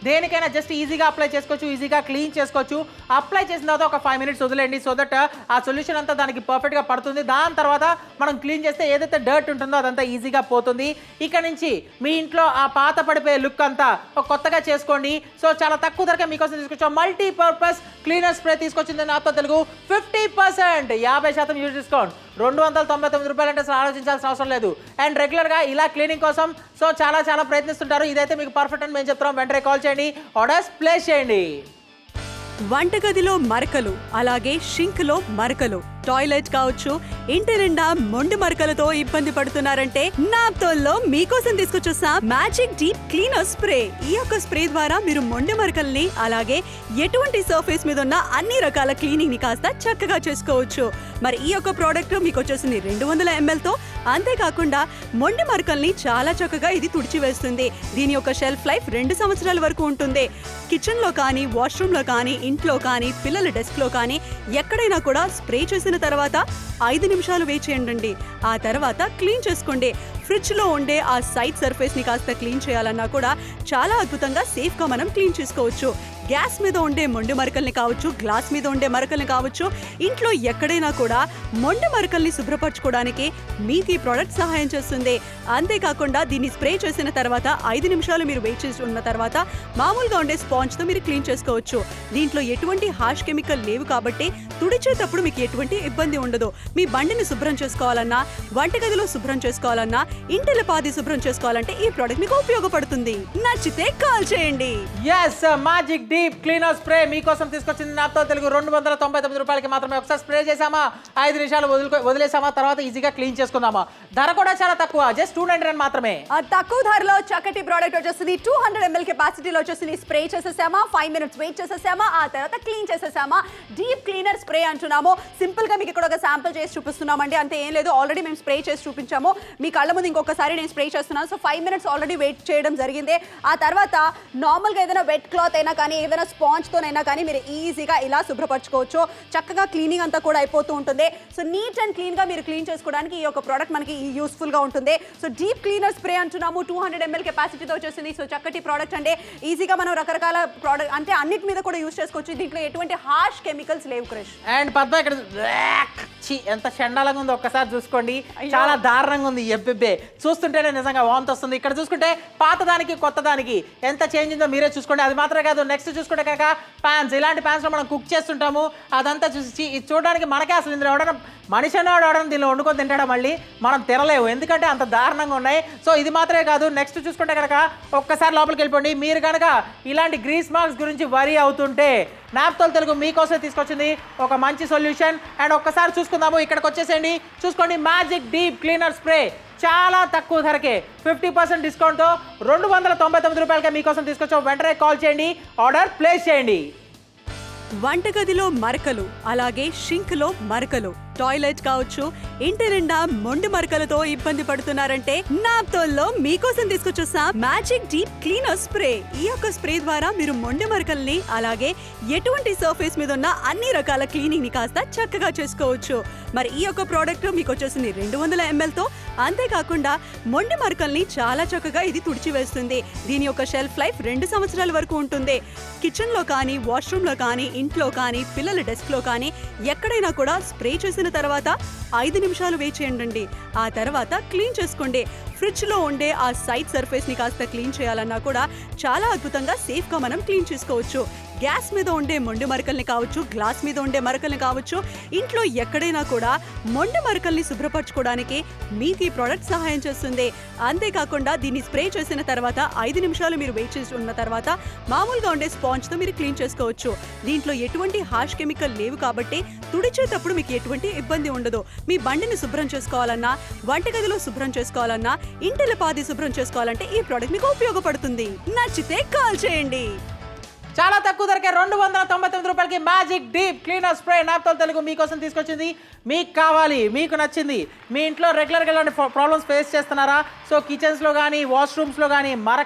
దేనికైనా జస్ట్ ఈజీగా అప్లై చేసుకోవచ్చు ఈజీగా క్లీన్ చేసుకోవచ్చు అప్లై చేసిన తర్వాత ఒక ఫైవ్ మినిట్స్ వదిలేండి సో దట్ ఆ సొల్యూషన్ అంతా దానికి పర్ఫెక్ట్గా పడుతుంది దాని తర్వాత మనం క్లీన్ చేస్తే ఏదైతే డర్ట్ ఉంటుందో అదంతా ఈజీగా పోతుంది ఇక నుంచి మీ ఇంట్లో ఆ పాత పడిపోయే లుక్ అంతా ఒక కొత్తగా చేసుకోండి సో చాలా తక్కువ ధరకే మీకోసం తీసుకొచ్చాం మల్టీపర్పస్ క్లీనర్ స్ప్రే తీసుకొచ్చింది నాతో తెలుగు ఫిఫ్టీ పర్సెంట్ యాభై శాతం యూజ్ డిస్కౌంట్ రెండు వందల తొంభై తొమ్మిది రూపాయలు అంటే అసలు ఆలోచించాల్సిన అవసరం లేదు అండ్ రెగ్యులర్గా ఇలా క్లీనింగ్ కోసం సో చాలా చాలా ప్రయత్నిస్తుంటారు ఇదైతే మీకు పర్ఫెక్ట్ అని మేము చెప్తున్నాం వెంటనే కాల్ చేయండి ఆర్డర్స్ ప్లేస్ చేయండి వంటగదిలో మరకలు అలాగే షింక్ లో మరకలు టాయిలెట్ కావచ్చు ఇంటి నిండా మొండి మరకలతో ఇబ్బంది పడుతున్నారంటే నాప్తోల్లో మీకోసం తీసుకొచ్చేసా మ్యాజిక్ డీప్ క్లీనర్ స్ప్రే ఈ యొక్క స్ప్రే ద్వారా మీరు మొండి మరకల్ని అలాగే ఎటువంటి సర్ఫేస్ మీద ఉన్న అన్ని రకాల క్లీనింగ్ ని కాస్త చక్కగా చేసుకోవచ్చు మరి ఈ యొక్క ప్రోడక్ట్ మీకు వచ్చేసింది రెండు వందల ఎంఎల్ తో అంతేకాకుండా మొండి మరకల్ని చాలా చక్కగా ఇది తుడిచివేస్తుంది దీని యొక్క షెల్ఫ్ లైఫ్ రెండు సంవత్సరాల వరకు ఉంటుంది కిచెన్ లో కానీ వాష్రూమ్ లో కానీ ఇంట్లో కానీ పిల్లల డెస్క్ లో కానీ ఎక్కడైనా కూడా స్ప్రే చేసిన తర్వాత ఐదు నిమిషాలు వేచి చేయండి ఆ తర్వాత క్లీన్ చేసుకోండి ఫ్రిడ్జ్ లో ఉండే ఆ సైడ్ సర్ఫేస్ ని కాస్త క్లీన్ చేయాలన్నా కూడా చాలా అద్భుతంగా సేఫ్ గా మనం క్లీన్ చేసుకోవచ్చు గ్యాస్ మీద ఉండే మొండి మరకల్ని కావచ్చు గ్లాస్ మీద ఉండే మరకల్ని కావచ్చు ఇంట్లో ఎక్కడైనా కూడా మొండి మరకల్ని శుభ్రపరచుకోవడానికి మీకు ఈ ప్రోడక్ట్ సహాయం చేస్తుంది అంతేకాకుండా దీన్ని స్ప్రే చేసిన తర్వాత ఐదు నిమిషాలు మీరు వెయిట్ చేసి ఉన్న తర్వాత మామూలుగా ఉండే స్పాంజ్ తో మీరు క్లీన్ చేసుకోవచ్చు దీంట్లో ఎటువంటి హాష్ కెమికల్ లేవు కాబట్టి తుడిచేటప్పుడు మీకు ఎటువంటి ఇబ్బంది ఉండదు మీ బండిని శుభ్రం చేసుకోవాలన్నా వంటగదిలో శుభ్రం చేసుకోవాలన్నా ఇంటిల పాది శుభ్రం చేసుకోవాలంటే ఈ ప్రోడక్ట్ మీకు ఉపయోగపడుతుంది నచ్చితే కాల్ చేయండి yes magic deep cleaner spray మీకోసం తీసుకొచ్చింది నాతో తెలుగు రెండు వందల తొంభై తొమ్మిది రూపాయలకి మాత్రమే ఒకసారి స్ప్రే చేసామా ఐదు నిమిషాలు వదులుకో వదిలేసామా తర్వాత ఈజీగా క్లీన్ చేసుకుందామా ధర కూడా చాలా తక్కువ జస్ట్ టూ నైన్టీ నైన్ మాత్రమే ఆ తక్కువ ధరలో చక్కటి ప్రోడక్ట్ వచ్చేస్తుంది టూ హండ్రెడ్ ఎంఎల్ కెపాసిటీలో వచ్చేసింది స్ప్రే చేసేసామా ఫైవ్ మినిట్స్ వెయిట్ చేసేసామా ఆ తర్వాత క్లీన్ చేసేసామా డీప్ క్లీనర్ స్ప్రే అంటున్నాము సింపుల్ గా మీకు ఇక్కడ ఒక శాంపుల్ చేసి చూపిస్తున్నామండి అంతే ఏం లేదు ఆల్రెడీ మేము స్ప్రే చేసి చూపించాము మీ కళ్ళ ముందు ఇంకొకసారి నేను స్ప్రే చేస్తున్నాను so five minutes already wait చేయడం జరిగింది ఆ తర్వాత నార్మల్గా ఏదైనా వెట్ క్లాత్ అయినా కానీ ఏదైనా స్పాంజ్ తోనైనా కానీ మీరు ఈజీగా ఇలా శుభ్రపరచుకోవచ్చు చక్కగా క్లీనింగ్ అంతా కూడా అయిపోతూ ఉంటుంది సో నీట్ అండ్ క్లీన్ గా మీరు క్లీన్ చేసుకోవడానికి ఈ యొక్క ప్రోడక్ట్ మనకి యూస్ఫుల్ గా ఉంటుంది సో డీప్ క్లీనర్ స్ప్రే అంటున్నాము టూ హండ్రెడ్ ఎంఎల్ కెపాసిటీతో వచ్చేసింది సో చక్కటి ప్రోడక్ట్ అంటే ఈజీగా మనం రకరకాల ప్రోడక్ట్ అంటే అన్నిటి మీద కూడా యూస్ చేసుకోవచ్చు దీంట్లో ఎటువంటి హార్ష్ కెమికల్స్ లేవు క్రష్ అండ్ పద్మ ఇక్కడ వ్యాక్ ఛీ, ఎంత చండాలంగా ఉందో ఒక్కసారి చూసుకోండి చాలా దారుణంగా ఉంది ఎబ్బెబ్బే చూస్తుంటేనే నిజంగా వాంతి వస్తుంది ఇక్కడ చూసుకుంటే పాత దానికి కొత్త దానికి ఎంత చేంజ్ ఉందో మీరే చూసుకోండి అది మాత్రమే కాదు నెక్స్ట్ చూసుకుంటే కనుక ప్యాన్స్ ఇలాంటి ప్యాన్స్లో మనం కుక్ చేస్తుంటాము అదంతా చూసి ఛీ, ఇది చూడడానికి మనకే అసలు ఇందులో ఎవడన్నా మనిషి అన్నాడు ఎవడన్నా దీనిలో వండుకొని తింటాడా మళ్ళీ మనం తినలేము ఎందుకంటే అంత దారుణంగా ఉన్నాయి సో ఇది మాత్రమే కాదు నెక్స్ట్ చూసుకుంటే కనుక ఒక్కసారి లోపలికి వెళ్ళిపోండి మీరు కనుక ఇలాంటి గ్రీస్ మార్క్స్ గురించి వరి అవుతుంటే నాప్తోల్ తెలుగు మీకోసమే తీసుకొచ్చింది ఒక మంచి సొల్యూషన్ అండ్ ఒక్కసారి చూసుకుందాము ఇక్కడికి వచ్చేసేయండి చూసుకోండి మ్యాజిక్ డీప్ క్లీనర్ స్ప్రే చాలా తక్కువ ధరకే ఫిఫ్టీ పర్సెంట్ డిస్కౌంట్తో రెండు వందల తొంభై తొమ్మిది రూపాయలకే మీకోసం తీసుకొచ్చాం వెంటనే కాల్ చేయండి ఆర్డర్ ప్లేస్ చేయండి వంటగదిలో మరకలు అలాగే షింక్ లో మరకలు టాయిలెట్ కావచ్చు ఇంటి నిండా మొండి మరకలతో ఇబ్బంది పడుతున్నారంటే నాప్తోల్లో మీకోసం తీసుకొచ్చేసా మ్యాజిక్ డీప్ క్లీనర్ స్ప్రే ఈ యొక్క స్ప్రే ద్వారా మీరు మొండి మరకల్ని అలాగే ఎటువంటి సర్ఫేస్ మీద ఉన్న అన్ని రకాల క్లీనింగ్ ని కాస్త చక్కగా చేసుకోవచ్చు మరి ఈ యొక్క ప్రోడక్ట్ మీకు వచ్చేసింది రెండు వందల ఎంఎల్ తో అంతేకాకుండా మొండి మరకల్ని చాలా చక్కగా ఇది తుడిచివేస్తుంది దీని యొక్క షెల్ఫ్ లైఫ్ రెండు సంవత్సరాల వరకు ఉంటుంది కిచెన్ లో కానీ వాష్రూమ్ లో కానీ ఇంట్లో కానీ పిల్లల డెస్క్ లో కానీ ఎక్కడైనా కూడా స్ప్రే చేసిన తర్వాత ఐదు నిమిషాలు వేచి చేయండి ఆ తర్వాత క్లీన్ చేసుకోండి ఫ్రిడ్జ్ లో ఉండే ఆ సైడ్ సర్ఫేస్ ని కాస్త క్లీన్ చేయాలన్నా కూడా చాలా అద్భుతంగా సేఫ్ గా మనం క్లీన్ చేసుకోవచ్చు గ్యాస్ మీద ఉండే మొండి మరకల్ని కావచ్చు గ్లాస్ మీద ఉండే మరకల్ని కావచ్చు ఇంట్లో ఎక్కడైనా కూడా మొండి మరకల్ని శుభ్రపరచుకోవడానికి మీకు ఈ ప్రోడక్ట్ సహాయం చేస్తుంది అంతేకాకుండా దీన్ని స్ప్రే చేసిన తర్వాత ఐదు నిమిషాలు మీరు వెయిట్ చేసి ఉన్న తర్వాత మామూలుగా ఉండే స్పాంజ్ తో మీరు క్లీన్ చేసుకోవచ్చు దీంట్లో ఎటువంటి హాష్ కెమికల్ లేవు కాబట్టి తుడిచేటప్పుడు మీకు ఎటువంటి ఇబ్బంది ఉండదు మీ బండిని శుభ్రం చేసుకోవాలన్నా వంటగదిలో శుభ్రం చేసుకోవాలన్నా ఇంటిల పాది శుభ్రం చేసుకోవాలంటే ఈ ప్రోడక్ట్ మీకు ఉపయోగపడుతుంది నచ్చితే కాల్ చేయండి చాలా తక్కువ ధరకే రెండు వందల తొంభై తొమ్మిది రూపాయలకి magic deep cleaner spray Naaptol Telugu మీకోసం తీసుకొచ్చింది మీకు కావాలి మీకు నచ్చింది మీ ఇంట్లో రెగ్యులర్గా ఇలాంటి ప్రాబ్లమ్స్ ఫేస్ చేస్తున్నారా సో కిచెన్స్లో కానీ వాష్రూమ్స్లో కానీ మరకలు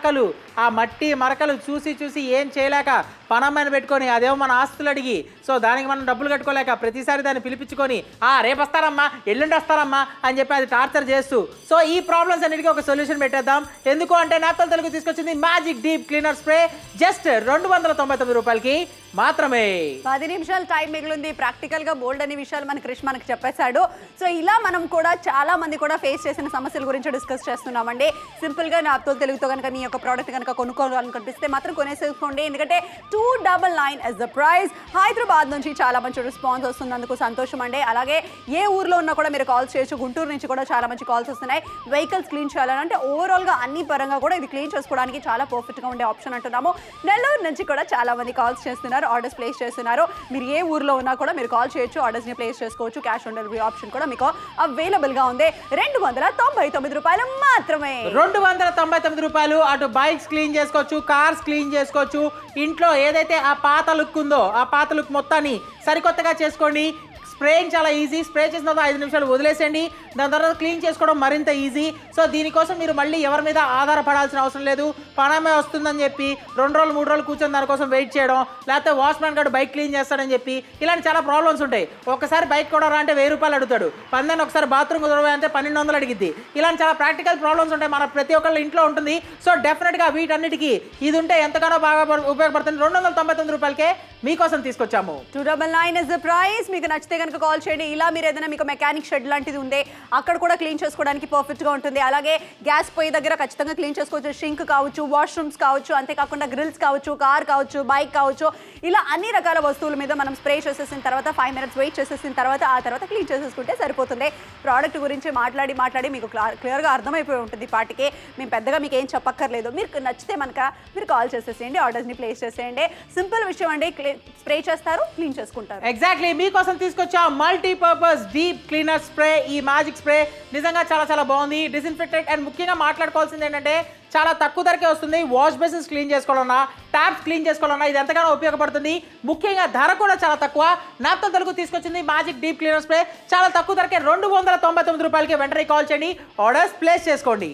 ఆ మట్టి మరకలు చూసి చూసి ఏం చేయలేక పనమ్మని పెట్టుకొని అదేమో మన ఆస్తులు అడిగి సో దానికి మనం డబ్బులు కట్టుకోలేక ప్రతిసారి దాన్ని పిలిపించుకొని ఆ రేపు వస్తారమ్మా ఎల్లుండి వస్తారమ్మా అని చెప్పి అది టార్చర్ చేస్తూ సో ఈ ప్రాబ్లమ్స్ అన్నిటికీ ఒక సొల్యూషన్ పెట్టేద్దాం ఎందుకు అంటే నాప్తల్ తెలుగు తీసుకొచ్చింది magic deep cleaner spray just రెండు వందల తొంభై తొమ్మిది రూపాయలకి మాత్రమే పది నిమిషాలు టైం మిగిలింది ప్రాక్టికల్ గా బోల్డ్ అనే విషయాలు మన క్రిష్ మనకు చెప్పేశాడు సో ఇలా మనం కూడా చాలా మంది కూడా ఫేస్ చేసిన సమస్యల గురించి డిస్కస్ చేస్తున్నామండి సింపుల్ గా నాతో తెలుగుతో కనుక మీ యొక్క ప్రోడక్ట్ కనుక కొనుక్కోవాలనిపిస్తే మాత్రం కొనేసేసుకోండి ఎందుకంటే two double nine is the price Hyderabad నుంచి చాలా మంచి రెస్పాన్స్ వస్తున్నందుకు సంతోషం అండి అలాగే ఏ ఊర్లో ఉన్నా కూడా మీరు కాల్స్ చేయొచ్చు గుంటూరు నుంచి కూడా చాలా మంచి కాల్స్ వస్తున్నాయి వెహికల్స్ క్లీన్ చేయాలని అంటే ఓవరాల్ గా అన్ని పరంగా కూడా ఇది క్లీన్ చేసుకోవడానికి చాలా పర్ఫెక్ట్ గా ఉండే ఆప్షన్ అంటున్నాము నెల్లూరు నుంచి కూడా చాలా మంది కాల్స్ చేస్తున్నారు ఆర్డర్స్ ప్లేస్ చేస్తున్నారు మీరు ఏ ఊర్లో ఉన్నా కూడా మీరు కాల్ చేయొచ్చు ఆర్డర్స్ ని ప్లేస్ చేసుకోవచ్చు క్యాష్ ఆన్ డెలివరీ ఆప్షన్ కూడా మీకు అవైలబుల్ గా ఉంది రెండు వందల తొంభై తొమ్మిది రూపాయలు మాత్రమే రెండు వందల తొంభై తొమ్మిది రూపాయలు అటు బైక్స్ క్లీన్ చేసుకోవచ్చు కార్స్ క్లీన్ చేసుకోవచ్చు ఇంట్లో ఏదైతే ఆ పాత లుక్ ఉందో ఆ పాత లుక్ మొత్తాన్ని సరికొత్తగా చేసుకోండి స్ప్రేయింగ్ చాలా ఈజీ స్ప్రే చేసిన తర్వాత ఐదు నిమిషాలు వదిలేసేయండి దాని తర్వాత క్లీన్ చేసుకోవడం మరింత ఈజీ సో దీనికోసం మీరు మళ్ళీ ఎవరి మీద ఆధారపడాల్సిన అవసరం లేదు పనమే వస్తుందని చెప్పి రెండు రోజులు మూడు రోజులు కూర్చొని దానికోసం వెయిట్ చేయడం లేకపోతే వాచ్మ్యాన్ గారు బైక్ క్లీన్ చేస్తాడని చెప్పి ఇలాంటి చాలా ప్రాబ్లమ్స్ ఉంటాయి ఒకసారి బైక్ కొనరా అంటే వెయ్యి రూపాయలు అడుగుతాడు పందాన్ని ఒకసారి బాత్రూమ్ కుదరవా అంటే పన్నెండు వందలు అడిగిద్ది ఇలాంటి చాలా ప్రాక్టికల్ ప్రాబ్లమ్స్ ఉంటాయి మన ప్రతి ఒక్కళ్ళ ఇంట్లో ఉంటుంది సో డెఫినెట్గా వీటన్నిటికీ ఇది ఉంటే ఎంతగానో బాగా పడు- ఉపయోగపడుతుంది రెండు వందల తొంభై తొమ్మిది రూపాయలకే మీకోసం తీసుకొచ్చాము two double nine is the price మీకు నచ్చితే కనుక కాల్ చేయండి ఇలా మీరు ఏదైనా మీకు మెకానిక్ షెడ్ లాంటిది ఉందే అక్కడ కూడా క్లీన్ చేసుకోవడానికి పర్ఫెక్ట్ గా ఉంటుంది అలాగే గ్యాస్ పొయ్యి దగ్గర ఖచ్చితంగా క్లీన్ చేసుకోవచ్చు షింక్ కావచ్చు వాష్రూమ్స్ కావచ్చు అంతేకాకుండా గ్రిల్స్ కావచ్చు కార్ కావచ్చు బైక్ కావచ్చు ఇలా అన్ని రకాల వస్తువుల మీద మనం స్ప్రే చేసేసిన తర్వాత ఫైవ్ మినిట్స్ వెయిట్ చేసేసిన తర్వాత ఆ తర్వాత క్లీన్ చేసేసుకుంటే సరిపోతుంది ప్రోడక్ట్ గురించి మాట్లాడి మాట్లాడి మీకు క్లియర్గా అర్థమైపోయి ఉంటుంది ఈ పాటికే మేము పెద్దగా మీకు ఏం చెప్పక్కర్లేదు మీరు నచ్చితే మనక మీరు కాల్ చేసేసేయండి ఆర్డర్స్ని ప్లేస్ చేసేయండి సింపుల్ విషయం అండి స్ప్రే చేస్తారు క్లీన్ చేసుకుంటారు ఎగ్జాక్ట్లీ మీకోసం తీసుకొచ్చా మల్టీపర్పస్ డీప్ క్లీనర్ స్ప్రే ఈ మ్యాజిక్ స్ప్రే నిజంగా చాలా చాలా బాగుంది డిస్ఇన్ఫెక్టెడ్ అండ్ ముఖ్యంగా మాట్లాడుకోవాల్సింది ఏంటంటే చాలా తక్కువ ధరకే వస్తుంది వాష్ బేసిన్స్ క్లీన్ చేసుకోవాలన్నా ట్యాప్స్ క్లీన్ చేసుకోవాలన్నా ఇది ఎంతగానో ఉపయోగపడుతుంది ముఖ్యంగా ధర కూడా చాలా తక్కువ నాప్తో తెలుగు తీసుకొచ్చింది మ్యాజిక్ డీప్ క్లీనర్ స్ప్రే చాలా తక్కువ ధరకే రెండు వందల తొంభై తొమ్మిది రూపాయలకి వెంటనే కాల్ చేయండి ఆర్డర్స్ ప్లేస్ చేసుకోండి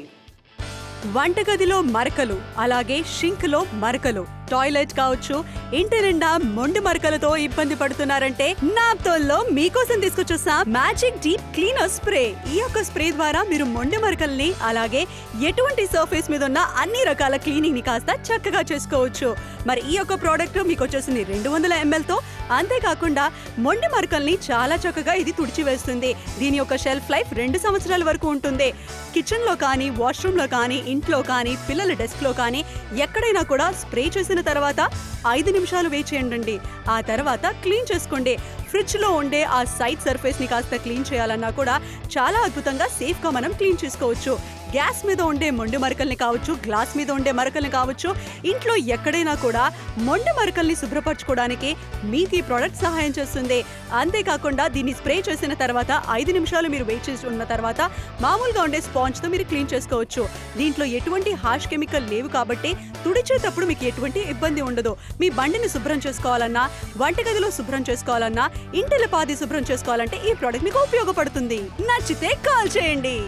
వంటగదిలో మరకలు అలాగే షింక్ లో మరకలు టాయిలెట్ కావచ్చు ఇంటి నిండా మొండి మరకలతో ఇబ్బంది పడుతున్నారంటే నాప్తోల్లో మీకోసం తీసుకొచ్చొస్తా మ్యాజిక్ డీప్ క్లీనర్ స్ప్రే ఈ యొక్క స్ప్రే ద్వారా మీరు మొండి మరకల్ని అలాగే ఎటువంటి సర్ఫేస్ మీద ఉన్న అన్ని రకాల క్లీనింగ్ ని కాస్త చక్కగా చేసుకోవచ్చు మరి ఈ యొక్క ప్రోడక్ట్ మీకు వచ్చేసింది రెండు వందల ఎంఎల్ తో అంతేకాకుండా మొండి మరకల్ని చాలా చక్కగా ఇది తుడిచివేస్తుంది దీని యొక్క షెల్ఫ్ లైఫ్ రెండు సంవత్సరాల వరకు ఉంటుంది కిచెన్ లో కానీ వాష్రూమ్ లో కానీ ఇంట్లో కానీ పిల్లల డెస్క్ లో కానీ ఎక్కడైనా కూడా స్ప్రే చేసిన తర్వాత ఐదు నిమిషాలు వేచి చేయండి ఆ తర్వాత క్లీన్ చేసుకోండి ఫ్రిడ్జ్ లో ఉండే ఆ సైడ్ సర్ఫేస్ ని కాస్త క్లీన్ చేయాలన్నా కూడా చాలా అద్భుతంగా సేఫ్ గా మనం క్లీన్ చేసుకోవచ్చు గ్యాస్ మీద ఉండే మొండి మరకల్ని కావచ్చు గ్లాస్ మీద ఉండే మరకల్ని కావచ్చు ఇంట్లో ఎక్కడైనా కూడా మొండి మరకల్ని శుభ్రపరచుకోవడానికి మీకు ఈ ప్రోడక్ట్ సహాయం చేస్తుంది అంతేకాకుండా దీన్ని స్ప్రే చేసిన తర్వాత ఐదు నిమిషాలు మీరు వెయిట్ చేసి ఉన్న తర్వాత మామూలుగా ఉండే స్పాంజ్ తో మీరు క్లీన్ చేసుకోవచ్చు దీంట్లో ఎటువంటి హాష్ కెమికల్ లేవు కాబట్టి తుడిచేటప్పుడు మీకు ఎటువంటి ఇబ్బంది ఉండదు మీ బండిని శుభ్రం చేసుకోవాలన్నా వంటగదిలో శుభ్రం చేసుకోవాలన్నా ఇంటిల పాది శుభ్రం చేసుకోవాలంటే ఈ ప్రోడక్ట్ మీకు ఉపయోగపడుతుంది నచ్చితే కాల్ చేయండి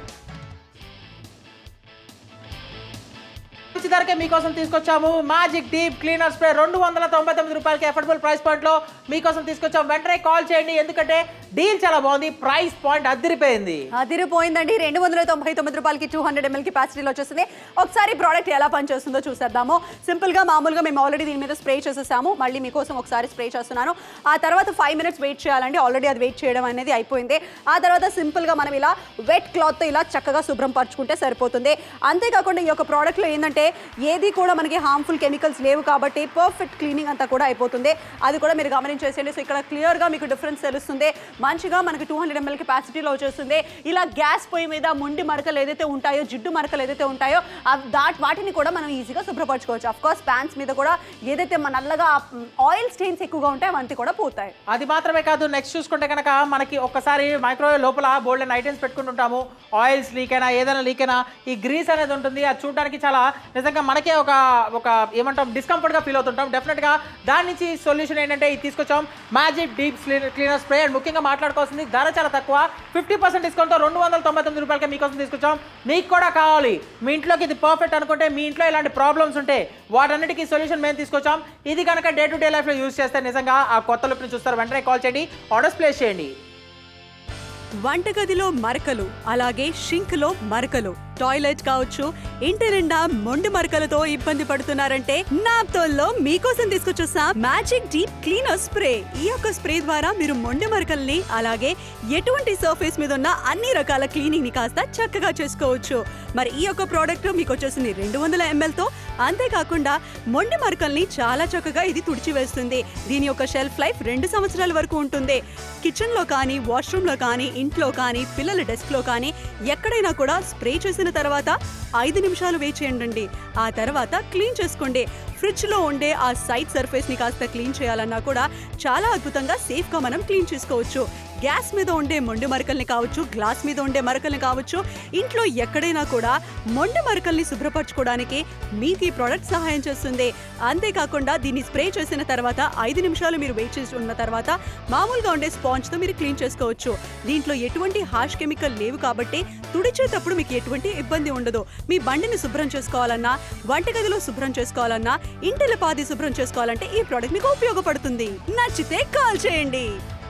మంచి ధరకే మీకోసం తీసుకొచ్చాము మ్యాజిక్ డీప్ క్లీనర్ స్ప్రే రెండు వందల తొంభై తొమ్మిది రూపాయలకి అఫోర్డబుల్ ప్రైస్ పాయింట్ లో మీకోసం తీసుకొచ్చాం వెంటనే కాల్ చేయండి ఎందుకంటే డీల్ చాలా బాగుంది ప్రైస్ పాయింట్ అద్దరిపోయింది అదిరిపోయిందండి రెండు వందల తొంభై తొమ్మిది రూపాయలకి టూ హండ్రెడ్ ఎంఎల్ కెపాసిటీలో వచ్చేసింది ఒకసారి ప్రోడక్ట్ ఎలా పనిచేస్తుందో చూసేద్దాము సింపుల్ గా మామూలుగా మేము ఆల్రెడీ దీని మీద స్ప్రే చేసేసాము మళ్ళీ మీకోసం ఒకసారి స్ప్రే చేస్తున్నాను ఆ తర్వాత ఫైవ్ మినిట్స్ వెయిట్ చేయాలండి ఆల్రెడీ అది వెయిట్ చేయడం అనేది అయిపోయింది ఆ తర్వాత సింపుల్ గా మనం ఇలా వెట్ క్లాత్ తో ఇలా చక్కగా శుభ్రం పరుచుకుంటే సరిపోతుంది అంతేకాకుండా ఈ యొక్క ప్రోడక్ట్ లో ఏంటంటే ఏది కూడా మనకి హార్మ్ఫుల్ కెమికల్స్ లేవు కాబట్టి పర్ఫెక్ట్ క్లీనింగ్ అంతా కూడా అయిపోతుంది అది కూడా మీరు గమనించేసేయండి సో ఇక్కడ క్లియర్ గా మీకు డిఫరెన్స్ తెలుస్తుంది మంచిగా మనకి టూ హండ్రెడ్ ఎంఎల్ కెపాసిటీలో వచ్చేస్తుంది ఇలా గ్యాస్ పొయ్యి మీద ముండి మరకలు ఏదైతే ఉంటాయో జిడ్డు మరకలు ఏదైతే ఉంటాయో అవ్- దాట్ వాటిని కూడా మనం ఈజీగా శుభ్రపరచుకోవచ్చు అఫ్ కోర్స్ ప్యాన్స్ మీద కూడా ఏదైతే మన నల్లగా ఆయిల్ స్టెయిన్స్ ఎక్కువగా ఉంటాయో అవంతా కూడా పోతాయి అది మాత్రమే కాదు నెక్స్ట్ చూసుకుంటే కనుక మనకి ఒక్కసారి మైక్రోవేవ్ లోపల బోల్డ్ అండ్ ఐటమ్స్ పెట్టుకుంటుంటాము ఆయిల్స్ లీక్ అయినా ఏదైనా లీక్ అయినా ఈ గ్రీస్ అనేది ఉంటుంది అది చూడడానికి చాలా నిజంగా నిజంగా మనకే ఒక ఒక ఏమంటాం డిస్కంఫర్ట్గా ఫీల్ అవుతుంటాం డెఫినెట్గా దాని నుంచి సొల్యూషన్ ఏంటంటే ఇది తీసుకొచ్చాం magic deep cleaner spray and ముఖ్యంగా మాట్లాడుకోవాల్సింది ధర చాలా తక్కువ ఫిఫ్టీ పర్సెంట్ డిస్కౌంట్తో రెండు వందల తొంభై తొమ్మిది రూపాయలకి మీకోసం తీసుకొచ్చాం మీకు కూడా కావాలి మీ ఇంట్లోకి ఇది పర్ఫెక్ట్ అనుకుంటే మీ ఇంట్లో ఇలాంటి ప్రాబ్లమ్స్ ఉంటే వాటన్నిటికీ సొల్యూషన్ మేము తీసుకొచ్చాం ఇది కనుక డే టు డే లైఫ్లో యూస్ చేస్తే నిజంగా ఆ కొత్త లుక్ని చూస్తారు వెంటనే కాల్ చేయండి ఆర్డర్స్ ప్లేస్ చేయండి వంటగదిలో మరకలు అలాగే షింక్ లో మరకలు టాయిలెట్ కావచ్చు ఇంటి నిండా మొండి మరకలతో ఇబ్బంది పడుతున్నారంటే నాప్తోల్లో మీకోసం తీసుకొచ్చేసా మ్యాజిక్ డీప్ క్లీనర్ స్ప్రే ఈ యొక్క స్ప్రే ద్వారా మీరు మొండి మరకల్ని అలాగే ఎటువంటి సర్ఫేస్ మీద ఉన్న అన్ని రకాల క్లీనింగ్ ని కాస్త చక్కగా చేసుకోవచ్చు మరి ఈ యొక్క ప్రోడక్ట్ మీకు వచ్చేసింది రెండు వందల ఎంఎల్ తో అంతేకాకుండా మొండి మరకల్ని చాలా చక్కగా ఇది తుడిచివేస్తుంది దీని యొక్క షెల్ఫ్ లైఫ్ రెండు సంవత్సరాల వరకు ఉంటుంది కిచెన్ లో కానీ వాష్రూమ్ లో కానీ ఇంట్లో కానీ పిల్లల డెస్క్ లో కానీ ఎక్కడైనా కూడా స్ప్రే చేసిన తర్వాత ఐదు నిమిషాలు వేచి చేయండి ఆ తర్వాత క్లీన్ చేసుకోండి ఫ్రిడ్జ్ లో ఉండే ఆ సైడ్ సర్ఫేస్ ని కాస్త క్లీన్ చేయాలన్నా కూడా చాలా అద్భుతంగా సేఫ్ గా మనం క్లీన్ చేసుకోవచ్చు గ్యాస్ మీద ఉండే మొండి మరకల్ని కావచ్చు గ్లాస్ మీద ఉండే మరకల్ని కావచ్చు ఇంట్లో ఎక్కడైనా కూడా మొండి మరకల్ని శుభ్రపరచుకోవడానికి మీకు ఈ ప్రోడక్ట్ సహాయం చేస్తుంది అంతేకాకుండా దీన్ని స్ప్రే చేసిన తర్వాత ఐదు నిమిషాలు మీరు వెయిట్ చేసి ఉన్న తర్వాత మామూలుగా ఉండే స్పాంజ్ తో మీరు క్లీన్ చేసుకోవచ్చు దీంట్లో ఎటువంటి హాష్ కెమికల్ లేవు కాబట్టి తుడిచేటప్పుడు మీకు ఎటువంటి ఇబ్బంది ఉండదు మీ బండిని శుభ్రం చేసుకోవాలన్నా వంటగదిలో శుభ్రం చేసుకోవాలన్నా ఇంటిల పాది శుభ్రం చేసుకోవాలంటే ఈ ప్రోడక్ట్ మీకు ఉపయోగపడుతుంది నచ్చితే కాల్ చేయండి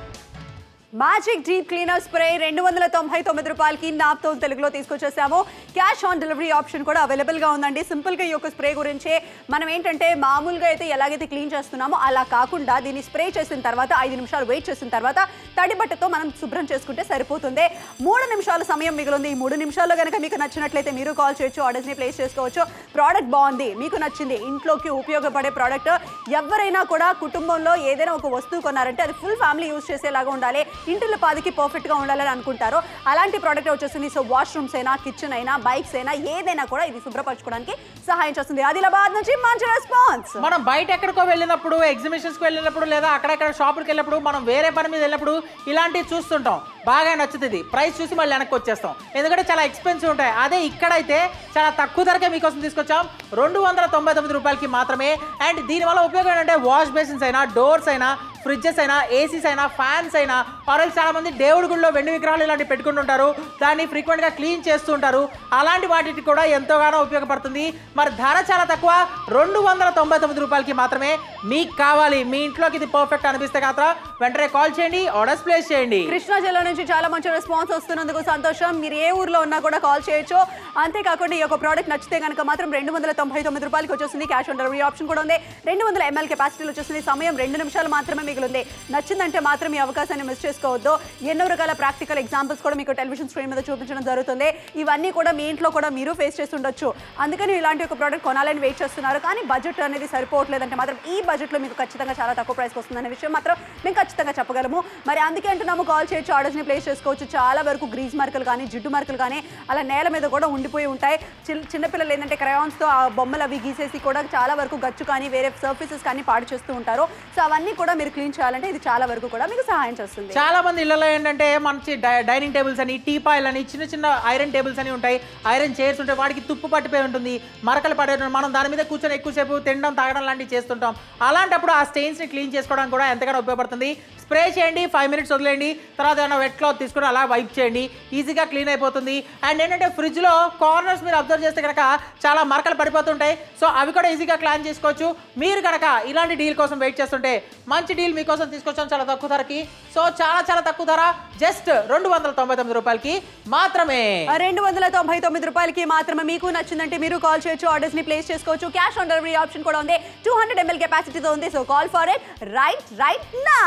మ్యాజిక్ డీప్ క్లీనర్ స్ప్రే రెండు వందల తొంభై తొమ్మిది రూపాయలకి నాప్తో తెలుగులో తీసుకొచ్చేసాము క్యాష్ ఆన్ డెలివరీ ఆప్షన్ కూడా అవైలబుల్గా ఉందండి సింపుల్గా ఈ యొక్క స్ప్రే గురించే మనం ఏంటంటే మామూలుగా అయితే ఎలాగైతే క్లీన్ చేస్తున్నామో అలా కాకుండా దీన్ని స్ప్రే చేసిన తర్వాత ఐదు నిమిషాలు వెయిట్ చేసిన తర్వాత తడి బట్టతో మనం శుభ్రం చేసుకుంటే సరిపోతుంది మూడు నిమిషాల సమయం మిగిలింది ఈ మూడు నిమిషాల్లో కనుక మీకు నచ్చినట్లయితే మీరు కాల్ చేయొచ్చు ఆర్డర్స్ని ప్లేస్ చేసుకోవచ్చు ప్రోడక్ట్ బాగుంది మీకు నచ్చింది ఇంట్లోకి ఉపయోగపడే ప్రోడక్ట్ ఎవరైనా కూడా కుటుంబంలో ఏదైనా ఒక వస్తువు కొన్నారంటే అది ఫుల్ ఫ్యామిలీ యూస్ చేసేలాగా ఉండాలి ఇంటిలో పాదికి పర్ఫెక్ట్గా ఉండాలని అనుకుంటారు అలాంటి ప్రోడక్ట్ వచ్చేసింది సో వాష్రూమ్స్ అయినా కిచెన్ అయినా బైక్స్ అయినా ఏదైనా కూడా ఇది శుభ్రపరచుకోవడానికి సహాయం చేస్తుంది ఆదిలాబాద్ నుంచి మంచి రెస్పాన్స్ మనం బయట ఎక్కడికో వెళ్ళినప్పుడు ఎగ్జిబిషన్స్కి వెళ్ళినప్పుడు లేదా అక్కడెక్కడ షాపుకి వెళ్ళినప్పుడు మనం వేరే పని మీద వెళ్ళినప్పుడు ఇలాంటివి చూస్తుంటాం బాగా నచ్చుతుంది ప్రైస్ చూసి మళ్ళీ వెనక్కి వచ్చేస్తాం ఎందుకంటే చాలా ఎక్స్పెన్సివ్ ఉంటాయి అదే ఇక్కడైతే చాలా తక్కువ ధరకే మీకోసం తీసుకొచ్చాం రెండు వందల తొంభై తొమ్మిది రూపాయలకి మాత్రమే అండ్ దీనివల్ల ఉపయోగం ఏంటంటే వాష్ బేసిన్స్ అయినా డోర్స్ అయినా ఫ్రిడ్జెస్ అయినా ఏసీస్ అయినా ఫ్యాన్స్ అయినా ఆర్ఎల్స్ చాలా మంది దేవుడి గుడిలో వెండి విగ్రహాలు ఇలాంటివి పెట్టుకుంటుంటారు దాన్ని ఫ్రీక్వెంట్గా క్లీన్ చేస్తూ ఉంటారు అలాంటి వాటికి కూడా ఎంతోగానో ఉపయోగపడుతుంది మరి ధర చాలా తక్కువ రెండు వందల తొంభై తొమ్మిది రూపాయలకి మాత్రమే మీకు కావాలి మీ ఇంట్లోకి ఇది పర్ఫెక్ట్ అనిపిస్తే మాత్రం వెంటనే కాల్ చేయండి ఆర్డర్స్ ప్లేస్ చేయండి కృష్ణా జిల్లా నుంచి చాలా మంచి రెస్పాన్స్ వస్తున్నందుకు సంతోషం మీరు ఏ ఊర్లో ఉన్నా కూడా కాల్ చేయొచ్చు అంతేకాకుండా ఈ యొక్క ప్రోడక్ట్ నచ్చితే కనుక మాత్రం రెండు వందల తొంభై తొమ్మిది రూపాయలకి వచ్చేసింది క్యాష్ ఆన్ డెలివరీ ఆప్షన్ కూడా ఉంది రెండు వందల ఎంఎల్ కెపాసిటీలో వచ్చేసింది సమయం రెండు నిమిషాలు మాత్రమే మిగిలింది నచ్చిందంటే మాత్రం ఈ అవకాశాన్ని మిస్ చేసుకోవద్దు ఎన్నో రకాల ప్రాక్టికల్ ఎగ్జాంపుల్స్ కూడా మీకు టెలివిజన్ స్క్రీన్ మీద చూపించడం జరుగుతుంది ఇవన్నీ కూడా మీ ఇంట్లో కూడా మీరు ఫేస్ చేసి ఉండొచ్చు అందుకని ఇలాంటి ఒక ప్రోడక్ట్ కొనాలని వెయిట్ చేస్తున్నారు కానీ బడ్జెట్ అనేది సరిపోవట్లేదంటే మాత్రం ఈ బడ్జెట్లో మీకు ఖచ్చితంగా చాలా తక్కువ ప్రైస్కి వస్తుందనే విషయం మాత్రం మేము ఖచ్చితంగా చెప్పగలము మరి అందుకే అంటున్నాము కాల్ చేయొచ్చు ఆర్డర్స్ని ప్లేస్ చేసుకోవచ్చు చాలా వరకు గ్రీజ్ మార్కులు కానీ జిడ్డు మార్కులు కానీ అలా నేల మీద కూడా ఉండిపోయి ఉంటాయి చిన్న చిన్నపిల్లలు ఏంటంటే క్రయాన్స్తో ఆ బొమ్మలు అవి గీసేసి కూడా చాలా వరకు గచ్చు కానీ వేరే సర్ఫేసెస్ కానీ పాడు చేస్తూ ఉంటారు సో అవన్నీ కూడా మీరు క్లీన్ చేయాలంటే ఇది చాలా వరకు కూడా మీకు సహాయం చేస్తుంది చాలా మంది ఇళ్లలో ఏంటంటే మంచి డై- డైనింగ్ టేబుల్స్ అని టీపాయిల్ అని చిన్న చిన్న ఐరన్ టేబుల్స్ అని ఉంటాయి ఐరన్ చైర్స్ ఉంటాయి వాటికి తుప్పు పట్టిపోయి ఉంటుంది మరకలు పడే ఉంటుంది. మనం దాని మీద కూర్చొని ఎక్కువసేపు తినడం తాగడం లాంటివి చేస్తుంటాం అలాంటప్పుడు ఆ స్టెయిన్స్ని క్లీన్ చేసుకోవడానికి కూడా ఎంతగానో ఉపయోగపడుతుంది స్ప్రే చేయండి ఫైవ్ మినిట్స్ వదిలేయండి తర్వాత ఏమైనా వెట్ క్లాత్ తీసుకుని అలా వైప్ చేయండి ఈజీగా క్లీన్ అయిపోతుంది అండ్ ఏంటంటే ఫ్రిడ్జ్లో కార్నర్స్ మీరు అబ్జర్వ్ చేస్తే కనుక చాలా మరకలు పడిపోతుంటాయి సో అవి కూడా ఈజీగా క్లాన్ చేసుకోవచ్చు మీరు కనుక ఇలాంటి డీల్ కోసం వెయిట్ చేస్తుంటే మంచి డీల్ మీకోసం తీసుకొచ్చాం చాలా తక్కువ ధరకి సో చాలా చాలా తక్కువ ధర జస్ట్ రెండు వందల తొంభై తొమ్మిది రూపాయలకి మాత్రమే రెండు వందల తొంభై తొమ్మిది రూపాయలకి మాత్రమే మీకు నచ్చిందంటే మీరు కాల్ చేయొచ్చు ఆర్డర్స్ ని ప్లేస్ చేసుకోవచ్చు క్యాష్ ఆన్ డెలివరీ ఆప్షన్ కూడా ఉంది టూ హండ్రెడ్ ఎంఎల్ కెపాసిటీతో ఉంది so call for it right right నా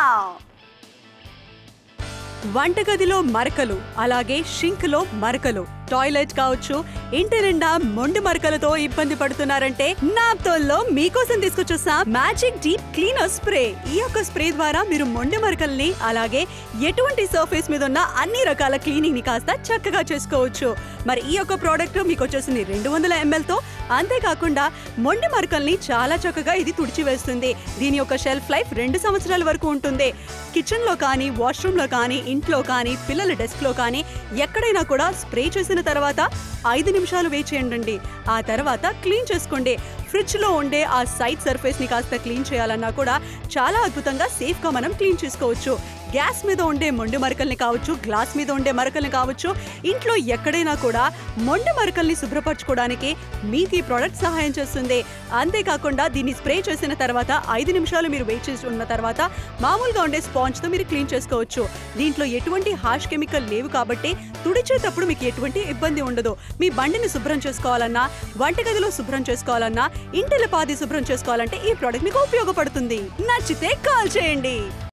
వంటగదిలో మరకలు అలాగే షింక్ లో మరకలు టాయిలెట్ కావచ్చు ఇంటి నిండా మొండి మరకలతో ఇబ్బంది పడుతున్నారంటే నాప్తోల్లో మీకోసం తీసుకొచ్చేసా మ్యాజిక్ డీప్ క్లీనర్ స్ప్రే ఈ యొక్క స్ప్రే ద్వారా మీరు మొండి మరకల్ని అలాగే ఎటువంటి సర్ఫేస్ మీద ఉన్న అన్ని రకాల క్లీనింగ్ ని కాస్త చక్కగా చేసుకోవచ్చు మరి ఈ యొక్క ప్రోడక్ట్ మీకు వచ్చేసింది రెండు వందల ఎంఎల్ తో అంతేకాకుండా మొండి మరకల్ని చాలా చక్కగా ఇది తుడిచివేస్తుంది దీని యొక్క షెల్ఫ్ లైఫ్ రెండు సంవత్సరాల వరకు ఉంటుంది కిచెన్ లో కానీ వాష్రూమ్ లో కానీ ఇంట్లో కానీ పిల్లల డెస్క్ లో కానీ ఎక్కడైనా కూడా స్ప్రే చేసిన చేసిన తర్వాత ఐదు నిమిషాలు వేచి చేయండి ఆ తర్వాత క్లీన్ చేసుకోండి ఫ్రిడ్జ్ లో ఉండే ఆ సైడ్ సర్ఫేస్ ని కాస్త క్లీన్ చేయాలన్నా కూడా చాలా అద్భుతంగా సేఫ్ గా మనం క్లీన్ చేసుకోవచ్చు గ్యాస్ మీద ఉండే మొండి మరకల్ని కావచ్చు గ్లాస్ మీద ఉండే మరకల్ని కావచ్చు ఇంట్లో ఎక్కడైనా కూడా మొండి మరకల్ని శుభ్రపరచుకోవడానికి మీకు ఈ ప్రోడక్ట్ సహాయం చేస్తుంది అంతేకాకుండా దీన్ని స్ప్రే చేసిన తర్వాత ఐదు నిమిషాలు మీరు వెయిట్ చేసి ఉన్న తర్వాత మామూలుగా ఉండే స్పాంజ్ తో మీరు క్లీన్ చేసుకోవచ్చు దీంట్లో ఎటువంటి హాష్ కెమికల్ లేవు కాబట్టి తుడిచేటప్పుడు మీకు ఎటువంటి ఇబ్బంది ఉండదు మీ బండిని శుభ్రం చేసుకోవాలన్నా వంటగదిలో శుభ్రం చేసుకోవాలన్నా ఇంటిల పాది శుభ్రం చేసుకోవాలంటే ఈ ప్రోడక్ట్ మీకు ఉపయోగపడుతుంది నచ్చితే కాల్ చేయండి